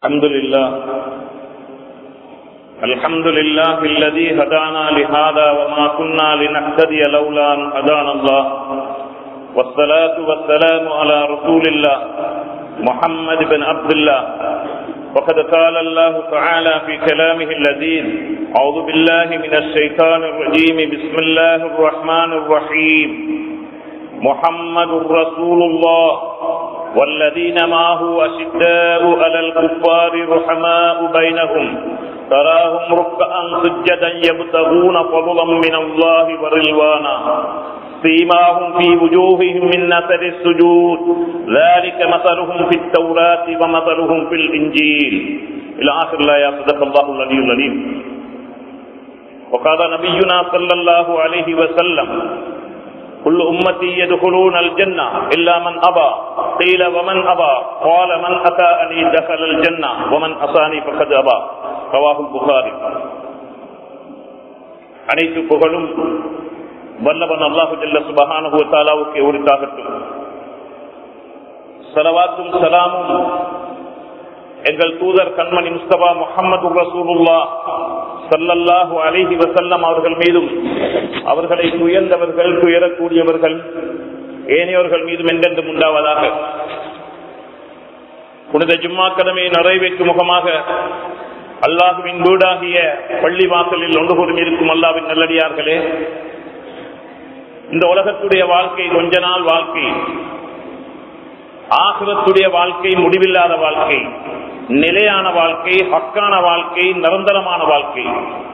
الحمد لله الحمد لله الذي هدانا لهذا وما كنا لنهتدي لولا أن هدانا الله والصلاة والسلام على رسول الله محمد بن عبد الله وقد قال الله تعالى في كلامه اللذيذ أعوذ بالله من الشيطان الرجيم بسم الله الرحمن الرحيم محمد رسول الله والذين معه أشداء على الكفار رحماء بينهم تراهم ركعا سجدا يبتغون فضلا من الله ورلوانا سيماهم في وجوههم من نثر السجود ذلك مثلهم في التوراة ومثلهم في الإنجيل إلى آخر الآية صدق الله العلي العليم وقال نبينا صلى الله عليه وسلم كل أمتي يدخلون الجنة إلا من أبى قيل ومن أبى قال من أتاني دخل الجنة ومن أصاني فقد أبى رواه البخاري அனைத்து புகழும் வல்லவன் அல்லாஹு ஜல்ல சுபஹானஹு தாலாவுக்கு உரித்தாகட்டும் சலவாத்தும் சலாமும் எங்கள் தூதர் கண்மணி முஸ்தபா முகமது ரசூலுல்லா சல்லல்லாஹு அலிஹி வசல்லம் அவர்கள் மீதும் அவர்களை துயர்ந்தவர்கள் துயரக்கூடியவர்கள் ஏனையவர்கள் மீதும் என்றென்றும் உண்டாவதாக புனித ஜும்மா கடமையை நிறைவேற்றும் முகமாக அல்லாஹுவின் வீடாகிய பள்ளி வாசலில் ஒன்று கூடும் இருக்கும் அல்லாவின் நல்லடியார்களே இந்த உலகத்துடைய வாழ்க்கை கொஞ்ச நாள் வாழ்க்கை ஆசிரத்துடைய வாழ்க்கை முடிவில்லாத வாழ்க்கை நிலையான வாழ்க்கை ஹக்கான வாழ்க்கை நிரந்தரமான வாழ்க்கை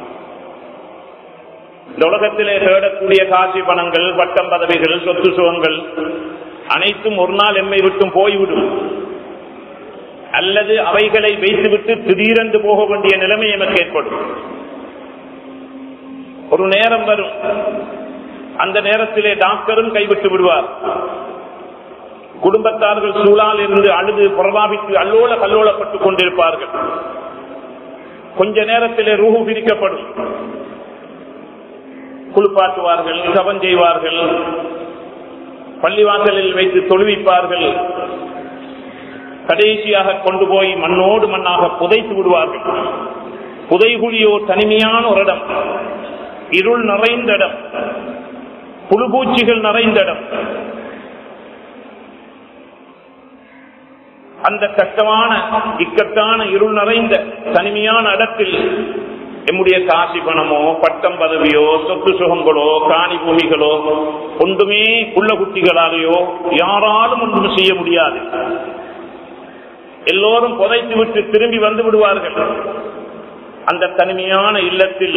இந்த உலகத்திலே தேடக்கூடிய காட்சி பணங்கள் வட்டம் பதவிகள் சொத்து சுகங்கள் அனைத்தும் ஒரு நாள் எம்மை விட்டும் போய்விடும் அல்லது அவைகளை வைத்துவிட்டு திடீரென்று போக வேண்டிய நிலைமை எமக்கு ஏற்படும் ஒரு நேரம் வரும் அந்த நேரத்திலே டாக்டரும் கைவிட்டு விடுவார் குடும்பத்தார்கள் சூழால் இருந்து அழுது பிரபாவித்து அல்லோல கல்லோலப்பட்டுக் கொண்டிருப்பார்கள் கொஞ்ச நேரத்திலே ரூஹு பிரிக்கப்படும் குளிப்பாட்டுவார்கள் சபம் செய்வார்கள் பள்ளிவாசலில் வைத்து தொழுவிப்பார்கள் கடைசியாக கொண்டு போய் மண்ணோடு மண்ணாக புதைத்து விடுவார்கள் புதைகுழியோ தனிமையான ஒரு இடம் இருள் நிறைந்த இடம் புழுபூச்சிகள் நிறைந்த இடம் அந்த கஷ்டமான இக்கட்டான இருள் நிறைந்த தனிமையான இடத்தில் எம்முடைய காசி பணமோ பட்டம் பதவியோ சொத்து சுகங்களோ காணி பூமிகளோ ஒன்றுமே உள்ள குட்டிகளாலேயோ யாராலும் ஒன்றும் செய்ய முடியாது எல்லோரும் புதைத்து விட்டு திரும்பி வந்து விடுவார்கள் அந்த தனிமையான இல்லத்தில்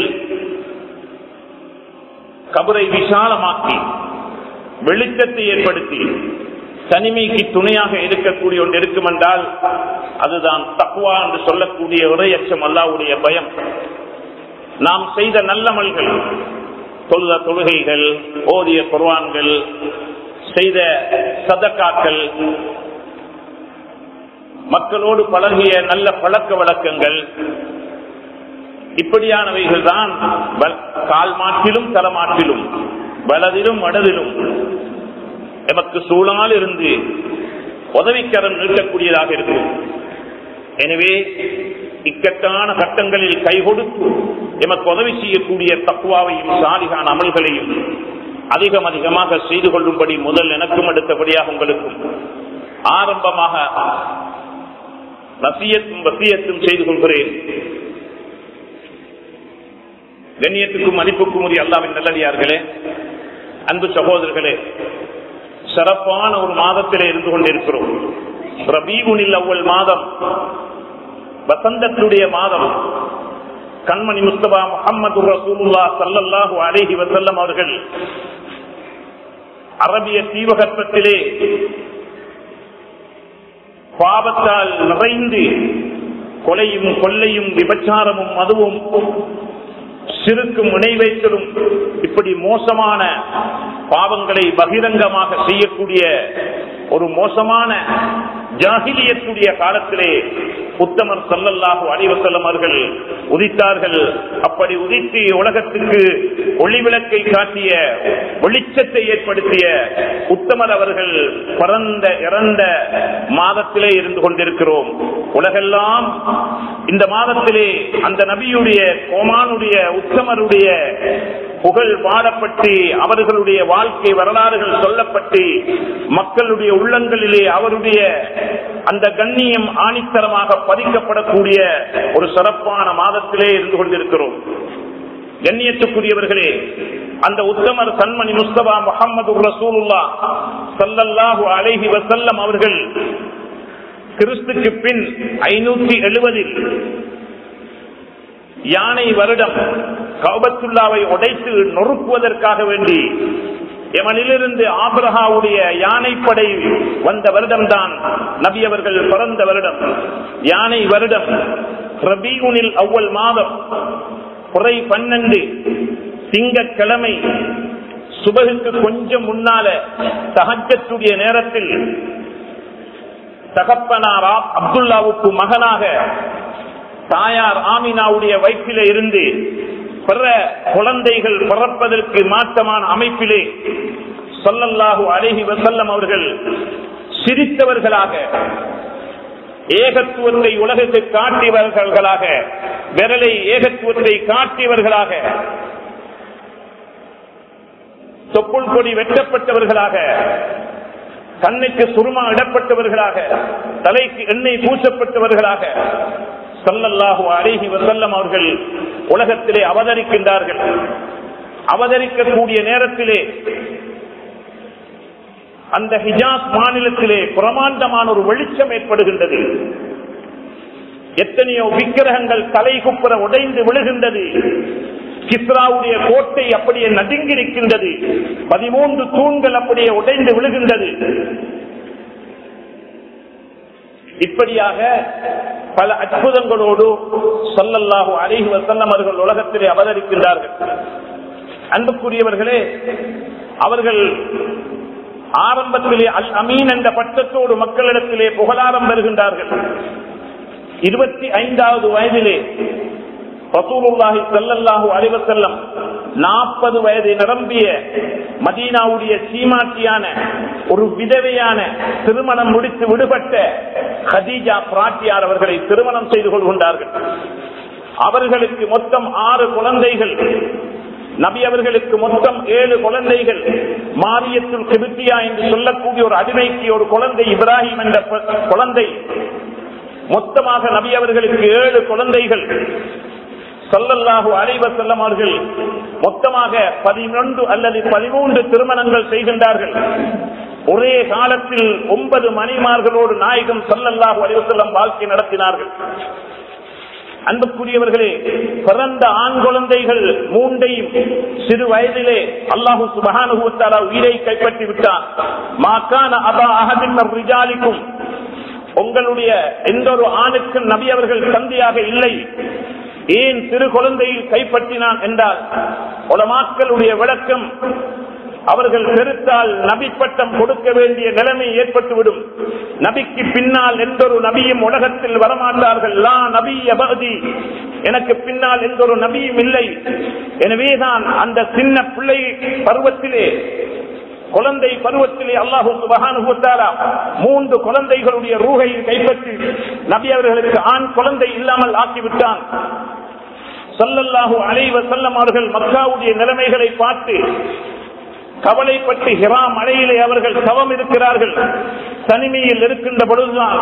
கபரை விசாலமாக்கி வெளிச்சத்தை ஏற்படுத்தி தனிமைக்கு துணையாக இருக்கக்கூடிய ஒன்று இருக்கும் என்றால் அதுதான் தக்குவா என்று சொல்லக்கூடிய உரையச்சம் அல்லாவுடைய பயம் நாம் செய்த நல்லமல்கள் தொழுத தொழுகைகள் ஓதிய குர்வான்கள் செய்த சதக்காக்கள் மக்களோடு பழகிய நல்ல பழக்க வழக்கங்கள் இப்படியானவைகள் தான் கால் மாற்றிலும் தலமாற்றிலும் வலதிலும் வடதிலும் எமக்கு சூழால் இருந்து உதவிக்கரம் நிறுத்தக்கூடியதாக இருக்கும் எனவே இக்கட்டான கட்டங்களில் கை கொடுத்து எமக்கு உதவி செய்யக்கூடிய தக்குவாவையும் சாலிகான அமல்களையும் அதிகம் அதிகமாக செய்து கொள்ளும்படி முதல் எனக்கும் அடுத்தபடியாக உங்களுக்கும் ஆரம்பமாக வசியத்தும் வசியத்தும் செய்து கொள்கிறேன் கண்ணியத்துக்கும் மதிப்புக்கும் உரிய அல்லாவின் நல்லடியார்களே அன்பு சகோதரர்களே சிறப்பான ஒரு மாதத்திலே இருந்து கொண்டிருக்கிறோம் ரபீகுனில் அவ்வள் மாதம் வசந்தத்துடைய மாதம் கண்மணி முஸ்தபா முகமது ரசூலுல்லா சல்லல்லாஹு அலேஹி வசல்லம் அவர்கள் அரபிய தீபகற்பத்திலே பாவத்தால் நிறைந்து கொலையும் கொள்ளையும் விபச்சாரமும் மதுவும் சிறுக்கும் இணைவைத்தலும் இப்படி மோசமான பாவங்களை பகிரங்கமாக செய்யக்கூடிய ஒரு மோசமான ஜாகிலியத்துடைய காலத்திலே உத்தமர் சல்லல்லாஹு அலிவசல்லம் அவர்கள் உதித்தார்கள் அப்படி உதித்து உலகத்துக்கு ஒளிவிளக்கை காட்டிய வெளிச்சத்தை ஏற்படுத்திய உத்தமர் அவர்கள் பிறந்த இறந்த மாதத்திலே இருந்து கொண்டிருக்கிறோம் உலகெல்லாம் இந்த மாதத்திலே அந்த நபியுடைய கோமானுடைய உத்தமருடைய புகழ் பாடப்பட்டு அவர்களுடைய வாழ்க்கை வரலாறுகள் சொல்லப்பட்டு மக்களுடைய உள்ளங்களிலே அவருடைய அந்த கண்ணியம் ஆணித்தரமாக பதிக்கப்படக்கூடிய ஒரு சிறப்பான மாதத்திலே இருந்து கொண்டிருக்கிறோம் கண்ணியத்துக்குரியவர்களே அந்த உத்தமர் சன்மணி முஸ்தபா முகமது ரசூலுல்லா சல்லல்லாஹு அலைஹி வசல்லம் அவர்கள் கிறிஸ்துக்கு பின் ஐநூற்றி எழுபதில் யானை வருடம் கௌபத்துல்லாவை உடைத்து நொறுக்குவதற்காக வேண்டி எமனிலிருந்து ஆபிரஹாவுடைய யானைப்படை வந்த வருடம்தான் நபி அவர்கள் பிறந்த வருடம் யானை வருடம் ரபீகுனில் அவ்வள் மாதம் குறை பன்னெண்டு திங்கக்கிழமை சுபகுக்கு கொஞ்சம் முன்னால தகஜத்துடைய நேரத்தில் தகப்பனாரா அப்துல்லாவுக்கு மகனாக தாயார் ஆமினாவுடைய வயிற்றில இருந்து பிற குழந்தைகள் பிறப்பதற்கு மாற்றமான அமைப்பிலே சொல்லல்லாஹு அழகி வசல்லம் அவர்கள் சிரித்தவர்களாக ஏகத்துவத்தை உலகத்தை காட்டியவர்களாக விரலை ஏகத்துவத்தை காட்டியவர்களாக தொப்புள் கொடி வெட்டப்பட்டவர்களாக கண்ணுக்கு சுருமா இடப்பட்டவர்களாக தலைக்கு எண்ணெய் பூசப்பட்டவர்களாக சல்லல்லாஹு அழகி வசல்லம் அவர்கள் உலகத்திலே அவதரிக்கின்றார்கள் அவதரிக்கக்கூடிய நேரத்திலே அந்த ஹிஜாஸ் மாநிலத்திலே பிரமாண்டமான ஒரு வெளிச்சம் ஏற்படுகின்றது எத்தனையோ விக்கிரகங்கள் தலை குப்புற உடைந்து விழுகின்றது கிஸ்ராவுடைய கோட்டை அப்படியே நடுங்கி நிற்கின்றது பதிமூன்று தூண்கள் அப்படியே உடைந்து விழுகின்றது இப்படியாக பல அற்புதங்களோடு சொல்லல்லாஹு அழகி வசல்லம் அவர்கள் உலகத்திலே அவதரிக்கின்றார்கள் அன்புக்குரியவர்களே அவர்கள் ஆரம்பத்திலே அல் அமீன் என்ற பட்டத்தோடு மக்களிடத்திலே புகழாரம் பெறுகின்றார்கள் இருபத்தி ஐந்தாவது வயதிலே ரசூலுல்லாஹி ஸல்லல்லாஹு அலைஹி வஸல்லம் நாற்பது வயது நிரம்பிய மதீனாவுடைய சீமாட்டியான ஒரு விதவையான திருமணம் முடித்து விடுபட்ட ஹதீஜா பிராட்டியார் அவர்களை திருமணம் செய்து கொள்கின்றார்கள் அவர்களுக்கு மொத்தம் ஆறு குழந்தைகள் நபி அவர்களுக்கு மொத்தம் ஏழு குழந்தைகள் மாரியத்துல் கிருத்தியா என்று சொல்லக்கூடிய ஒரு அடிமைக்கு ஒரு குழந்தை இப்ராஹிம் என்ற குழந்தை மொத்தமாக நபி அவர்களுக்கு ஏழு குழந்தைகள் சொல்லல்லாஹு அலைவ செல்லம் அவர்கள் மொத்தமாக பதினொன்று அல்லது பதிமூன்று திருமணங்கள் செய்கின்றார்கள் ஒரே காலத்தில் ஒன்பது மணிமார்களோடு நாயகம் சொல்லல்லாஹு அலைவசல்லம் வாழ்க்கை நடத்தினார்கள் அன்புக்குரியவர்களே பிறந்த ஆண் குழந்தைகள் மூன்றையும் சிறு வயதிலே அல்லாஹு சுபகானுபவத்தாலா உயிரை கைப்பற்றி விட்டான் மாக்கான அபா அகதின் ரிஜாலிக்கும் உங்களுடைய எந்த ஒரு ஆணுக்கு நபி அவர்கள் தந்தையாக இல்லை ஏன் சிறு குழந்தையில் கைப்பற்றினான் என்றால் உலமாக்களுடைய விளக்கம் அவர்கள் பெருத்தால் நபி பட்டம் கொடுக்க வேண்டிய நிலைமை ஏற்பட்டுவிடும் நபிக்கு பின்னால் எந்த ஒரு நபியும் உலகத்தில் வரமாட்டார்கள் லா நபி அபதி எனக்கு பின்னால் எந்த ஒரு நபியும் இல்லை எனவேதான் அந்த சின்ன பிள்ளை பருவத்திலே குழந்தை பருவத்திலே அல்லாஹு சுபகானுபத்தாரா மூன்று குழந்தைகளுடைய ரூகை கைப்பற்றி நபி அவர்களுக்கு ஆண் குழந்தை இல்லாமல் ஆக்கிவிட்டான் சொல்லல்லாஹு அலைவ செல்லம் அவர்கள் மக்காவுடைய நிலைமைகளை பார்த்து கவலைப்பட்டு ஹிரா மலையிலே அவர்கள் தவம் இருக்கிறார்கள் தனிமையில் இருக்கின்ற பொழுதுதான்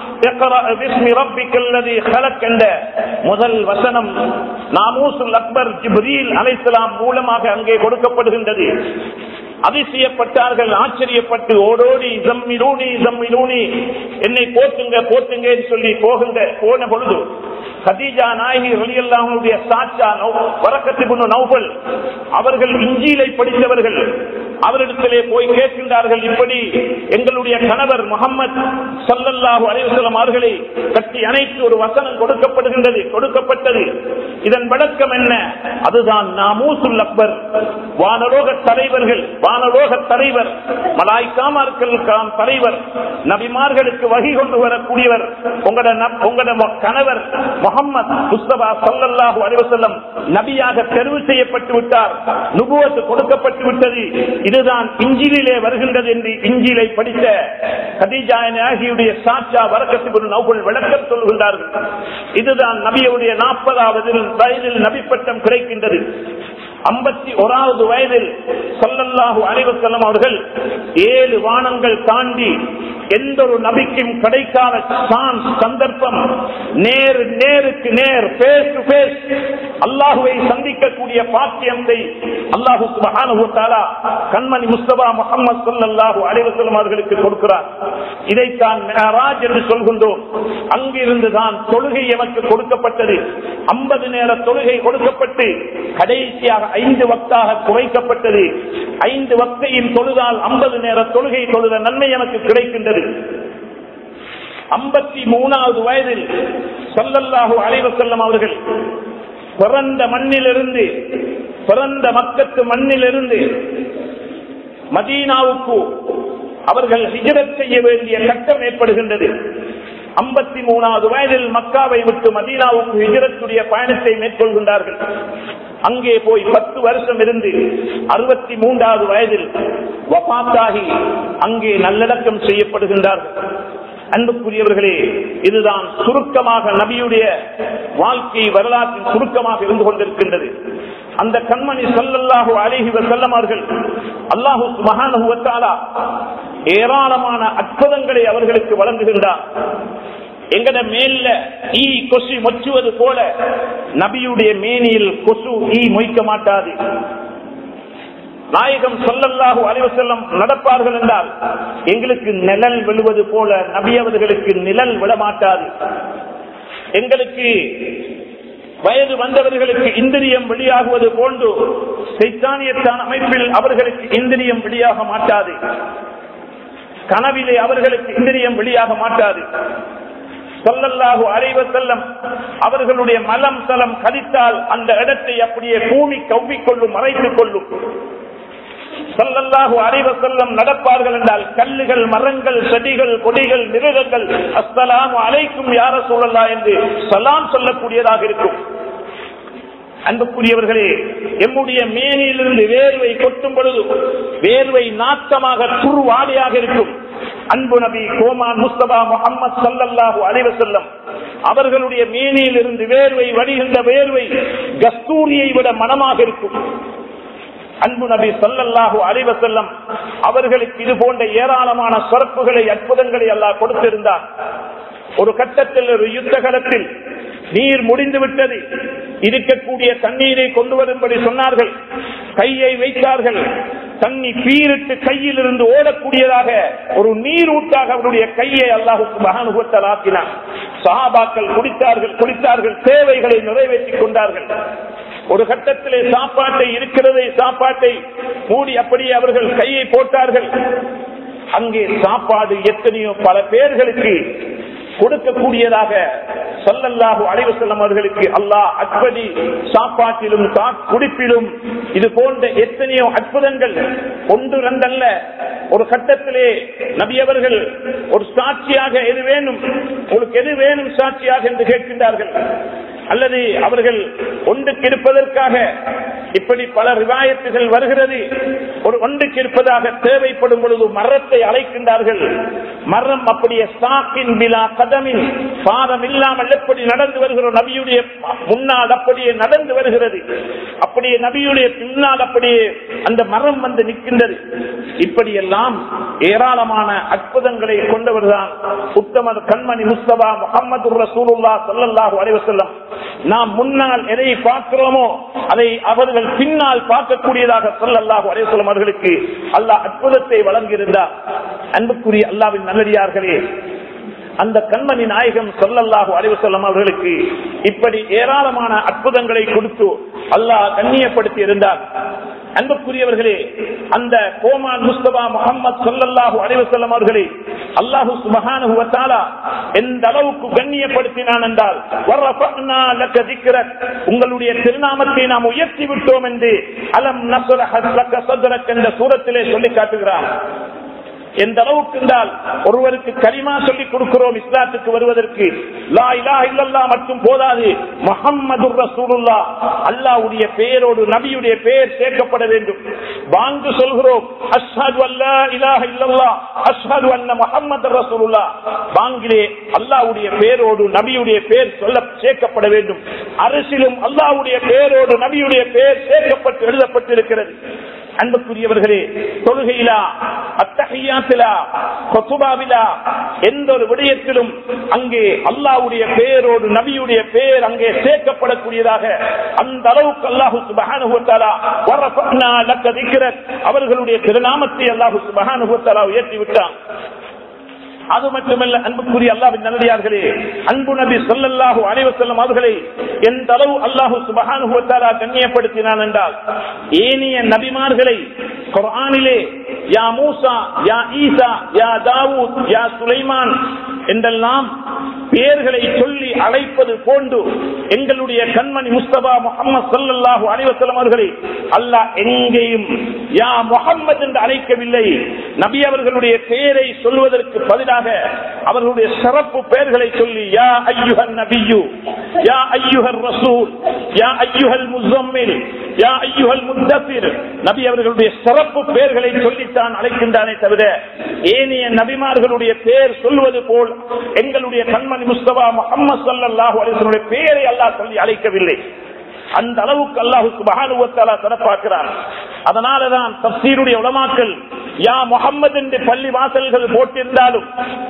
என்ற முதல் வசனம் நாமூசுல் அக்பர் ஜிப்ரீல் அலைசலாம் மூலமாக அங்கே கொடுக்கப்படுகின்றது அதிசயப்பட்டார்கள் ஆச்சரியப்பட்டு ஓடோடி ஜம்மிலூனி ஜம்மிலூனி என்னை போட்டுங்க போட்டுங்க சொல்லி போகின்ற போன பொழுது கதீஜா நாயகி ரலியல்லாஹுடைய சாச்சா வரக்கத்து நௌபல் அவர்கள் இஞ்சியிலை படித்தவர்கள் அவரிடத்திலே போய் கேட்கின்றார்கள் இப்படி எங்களுடைய கணவர் முகமது சல்லல்லாஹு அலைவசலம் அவர்களை கட்டி அணைத்து ஒரு வசனம் கொடுக்கப்படுகின்றது கொடுக்கப்பட்டது இதன் விளக்கம் என்ன அதுதான் நாமூசுல் அக்பர் வானலோக தலைவர்கள் வானலோக தலைவர் மலாய்க்காமர்களுக்காம் தலைவர் நபிமார்களுக்கு வகி கொண்டு வரக்கூடியவர் உங்களோட நப்- உங்களோட மொ- கணவர் முகம்மது முஸ்தபா சல்லல்லாஹு அலைவசல்லம் நபியாக தெரிவு செய்யப்பட்டு விட்டார் நுபுவத்து கொடுக்கப்பட்டு விட்டது இதுதான் இஞ்சிலே வருகின்றது என்று இஞ்சிலை படித்த கதீஜா நாகியுடைய சாட்சா வரக்கத்து நௌகுல் விளக்கம் சொல்கின்றார்கள் இதுதான் நபியுடைய நாற்பதாவது வயதில் நபி பட்டம் கிடைக்கின்றது ஐம்பத்தி ஓராவது வயதில் சொல்லல்லாஹு அலைவசல்லம் அவர்கள் ஏழு வானங்கள் தாண்டி எந்த ஒரு நபிக்கும் கிடைக்காத சான்ஸ் சந்தர்ப்பம் நேரு நேருக்கு நேர் பேஸ் டு பேஸ் அல்லாஹுவை சந்திக்கக்கூடிய பாக்கியத்தை அல்லாஹு சுபஹானஹு வ தஆலா கண்மணி முஸ்தபா முஹம்மது ஸல்லல்லாஹு அலைஹி வஸல்லம் அவர்களுக்கு கொடுக்கிறார் இதைத்தான் மிஅராஜ் என்று சொல்கின்றோம் அங்கிருந்து தான் தொழுகை எமக்கு கொடுக்கப்பட்டது 50 நேர தொழுகை கொடுக்கப்பட்டு கடைசியாக ஐந்து வக்தாக குறைக்கப்பட்டது ஐந்து வக்தையும் தொழுதால் 50 நேர தொழுகை தொழுத நன்மை எனக்கு கிடைக்கின்றது ஐம்பத்தி மூணாவது வயதில் சொல்லல்லாஹு அலைவசல்லம் அவர்கள் பிறந்த மண்ணிலிருந்து பிறந்த மக்கத்து மண்ணிலிருந்து மதீனாவுக்கு அவர்கள் ஹிஜரத் செய்ய வேண்டிய கட்டம் ஏற்படுகின்றது ஐம்பத்தி மூணாவது வயதில் மக்காவை விட்டு மதீனாவுக்கு ஹிஜரத்துடைய பயணத்தை மேற்கொள்கின்றார்கள் அங்கே போய் பத்து வருஷம் இருந்து அறுபத்தி மூன்றாவது வயதில் வபாத்தாகி அங்கே நல்லடக்கம் செய்யப்படுகின்றார்கள் அன்புக்குரியவர்களே இதுதான் சுருக்கமாக நபியுடைய வாழ்க்கை வரலாற்றின் சுருக்கமாக இருந்து கொண்டிருக்கின்றது அந்த கண்மணி சொல்லல்லாஹு அழகி செல்லமார்கள் அல்லாஹு மகானுவத்தாலா ஏராளமான அற்புதங்களை அவர்களுக்கு வழங்குகின்றார் எங்கட மேல ஈ கொசு மொச்சுவது போல நபியுடைய மேனியில் கொசு ஈ மொய்க்க மாட்டாது நாயகம் சொல்லல்லாஹு அலைவசல்லம் நடப்பார்கள் என்றால் எங்களுக்கு நிழல் விழுவது போல நபி அவர்களுக்கு நிழல் விடமாட்டாது எங்களுக்கு வயது வந்தவர்களுக்கு இந்திரியம் வெளியாகுவது போன்று சைத்தானியத்தான அமைப்பில் அவர்களுக்கு இந்திரியம் வெளியாக மாட்டாது கனவிலே அவர்களுக்கு இந்திரியம் வெளியாக மாட்டாது சொல்லல்லாஹு அலைவ செல்லம் அவர்களுடைய மலம் தலம் கதித்தால் அந்த இடத்தை அப்படியே பூமி கவ்விக்கொள்ளும் மறைத்துக் கொள்ளும் சொல்லல்லாஹு அலைவ செல்லம் நடப்பார்கள் என்றால் கல்லுகள் மரங்கள் செடிகள் கொடிகள் மிருகங்கள் அஸ்ஸலாமு அலைக்கும் யார சூழல்லா என்று சலாம் சொல்லக்கூடியதாக இருக்கும் அன்புக்குரியவர்களே எம்முடைய மேனியிலிருந்து வேர்வை கொட்டும் பொழுது வேர்வை நாட்டமாக துருவாடியாக இருக்கும் அன்பு நபி கோமான் முஸ்தபா முகமது சல்லல்லாஹு அலைவ செல்லம் அவர்களுடைய மேனியில் இருந்து வேர்வை வடிகின்ற வேர்வை கஸ்தூரியை விட மனமாக இருக்கும் அன்பு நபி சொல்லல்லாஹு அலைவ செல்லம் அவர்களுக்கு இது போன்ற ஏராளமான சிறப்புகளை அற்புதங்களை எல்லாம் கொடுத்திருந்தார் ஒரு கட்டத்தில் ஒரு யுத்த காலத்தில் நீர் முடிந்து விட்டது இருக்கக்கூடிய தண்ணீரை கொண்டு வரும்படி சொன்னார்கள் கையை வைத்தார்கள் தண்ணி பீரிட்டு கையில் இருந்து ஓடக்கூடியதாக ஒரு நீர் ஊட்டாக அவருடைய கையை அல்லாஹுக்கு மகானுகத்தல் ஆக்கினார் சஹாபாக்கள் குடித்தார்கள் குடித்தார்கள் தேவைகளை நிறைவேற்றிக் கொண்டார்கள் ஒரு கட்டத்திலே சாப்பாட்டை இருக்கிறதை சாப்பாட்டை மூடி அப்படியே அவர்கள் கையை போட்டார்கள் அங்கே சாப்பாடு எத்தனையோ பல பேர்களுக்கு கொடுக்கக்கூடியதாக சொல்லல்லாஹு அலைவு செல்லம் அவர்களுக்கு அல்லாஹ் அற்படி சாப்பாட்டிலும் குடிப்பிலும் இது போன்ற எத்தனையோ அற்புதங்கள் ஒன்று ரெண்டல்ல ஒரு கட்டத்திலே நபியவர்கள் ஒரு சாட்சியாக எது வேணும் உங்களுக்கு எது வேணும் சாட்சியாக என்று கேட்கின்றார்கள் அல்லது அவர்கள் ஒன்றுக்கு இருப்பதற்காக இப்படி பல ரிவாயத்துகள் வருகிறது ஒரு ஒன்றுக்கு இருப்பதாக தேவைப்படும் பொழுது மரத்தை அழைக்கின்றார்கள் மரம் அப்படியே சாக்கின் விழா கதமின் பாதம் இல்லாமல் எப்படி நடந்து வருகிற நபியுடைய முன்னால் அப்படியே நடந்து வருகிறது அப்படியே நபியுடைய பின்னால் அப்படியே அந்த மரம் வந்து நிற்கின்றது இப்படியெல்லாம் ஏராளமான அற்புதங்களை கொண்டவர்தான் உத்தமர் கண்மணி முஸ்தபா முகமது ரசூலுல்லா சல்லல்லாஹு அலைவசல்லம் நாம் முன்னால் எதை பார்க்கிறோமோ அதை அவர்கள் பின்னால் பார்க்கக்கூடியதாக சொல்லல்லாஹு அலைவசல்லம் அவர்களுக்கு அல்லாஹ் அற்புதத்தை வழங்கியிருந்தார் அன்புக்குரிய அல்லாவின் நல்லடியார்களே அந்த கண்மணி நாயகம் சொல்லல்லாஹு அலைவசல்லம் அவர்களுக்கு இப்படி ஏராளமான அற்புதங்களை கொடுத்து அல்லாஹ் கண்ணியப்படுத்தி இருந்தார் அன்புக்குரியவர்களே அந்த கோமான் முஸ்தபா முகமது சொல்லல்லாஹு அலைவசல்லம் அவர்களை அல்லாஹு சுபஹானஹு வ தஆலா எந்த அளவுக்கு கண்ணியப்படுத்தினான் என்றால் வரஃபனா லக திக்ரக் உங்களுடைய திருநாமத்தை நாம் உயர்த்தி விட்டோம் என்று அலம் நஸ்ரஹ லக சத்ரக் என்ற சூரத்திலே சொல்லி காட்டுகிறான் எந்த அளவுக்கு என்றால் ஒருவருக்கு கரிமா சொல்லிக் கொடுக்கிறோம் இஸ்லாத்துக்கு வருவதற்கு லா இலாஹ இல்லல்லா மட்டும் போதாது முஹம்மது ரசூலுல்லா அல்லாஹ்வுடைய பெயரோடு நபியுடைய பெயர் சேர்க்கப்பட வேண்டும் வாங்கு சொல்கிறோம் அஷ்ஹது அல்லா இலாஹ இல்லல்லா அஷ்ஹது அன்ன முஹம்மது ரசூலுல்லா வாங்கிலே அல்லாஹ்வுடைய பெயரோடு நபியுடைய பெயர் சொல்ல சேர்க்கப்பட வேண்டும் அரசிலும் அல்லாஹ்வுடைய பெயரோடு நபியுடைய பெயர் சேர்க்கப்பட்டு எழுதப்பட்டிருக்கிறது அன்புக்குரியவர்களே தொழுகையிலா அத்தகையாத்திலா கொத்துபாவிலா எந்த ஒரு விடயத்திலும் அங்கே அல்லாவுடைய பெயரோடு நபியுடைய பெயர் அங்கே சேர்க்கப்படக்கூடியதாக அந்த அளவுக்கு அல்லாஹு சுபகானுபவத்தாலா அவர்களுடைய திருநாமத்தை அல்லாஹு சுபகானுபவத்தாலா உயர்த்தி விட்டான் அது மட்டுமல்ல அன்புக்குரிய அல்லாவின் நல்லடியார்களே அன்பு நபி சொல்லல்லாஹு அனைவசல்லம் அவர்களை எந்த அளவு அல்லாஹு சுபகானுபவத்தாரா கண்ணியப்படுத்தினான் என்றால் ஏனைய நபிமார்களை குரானிலே யா மூசா யா ஈசா யா தாவூத் யா சுலைமான் என்றெல்லாம் பெயர்களை சொல்லி அழைப்பது போன்று எங்களுடைய கண்மணி முஸ்தபா முகமது சல்லாஹு அனைவசல்லம் அவர்களை அல்லாஹ் எங்கேயும் யா முகம்மது என்று அழைக்கவில்லை நபி அவர்களுடைய பெயரை சொல்வதற்கு பதிலாக அவர்களுடைய சிறப்பு பெயர்களை சொல்லி யா ஐயுகன் நபியு யா ஐயுகர் ரசூல் யா ஐயுகல் முசம்மில் யா ஐயுகல் முத்தபிர் நபி அவர்களுடைய சிறப்பு பெயர்களை சொல்லித்தான் அழைக்கின்றானே தவிர ஏனைய நபிமார்களுடைய பெயர் சொல்வது போல் எங்களுடைய கண்மணி முஸ்தபா முகமது சல்லாஹூ அலிசனுடைய பெயரை அல்லாஹ் சொல்லி அழைக்கவில்லை அந்த அளவுக்கு அல்லாஹு சுபகானுவத்தாலா சிறப்பாக்குறான் அதனாலதான் தப்சீருடைய உலமாக்கள் யா முகம்மது என்று பள்ளி வாசல்கள் போட்டிருந்தாலும்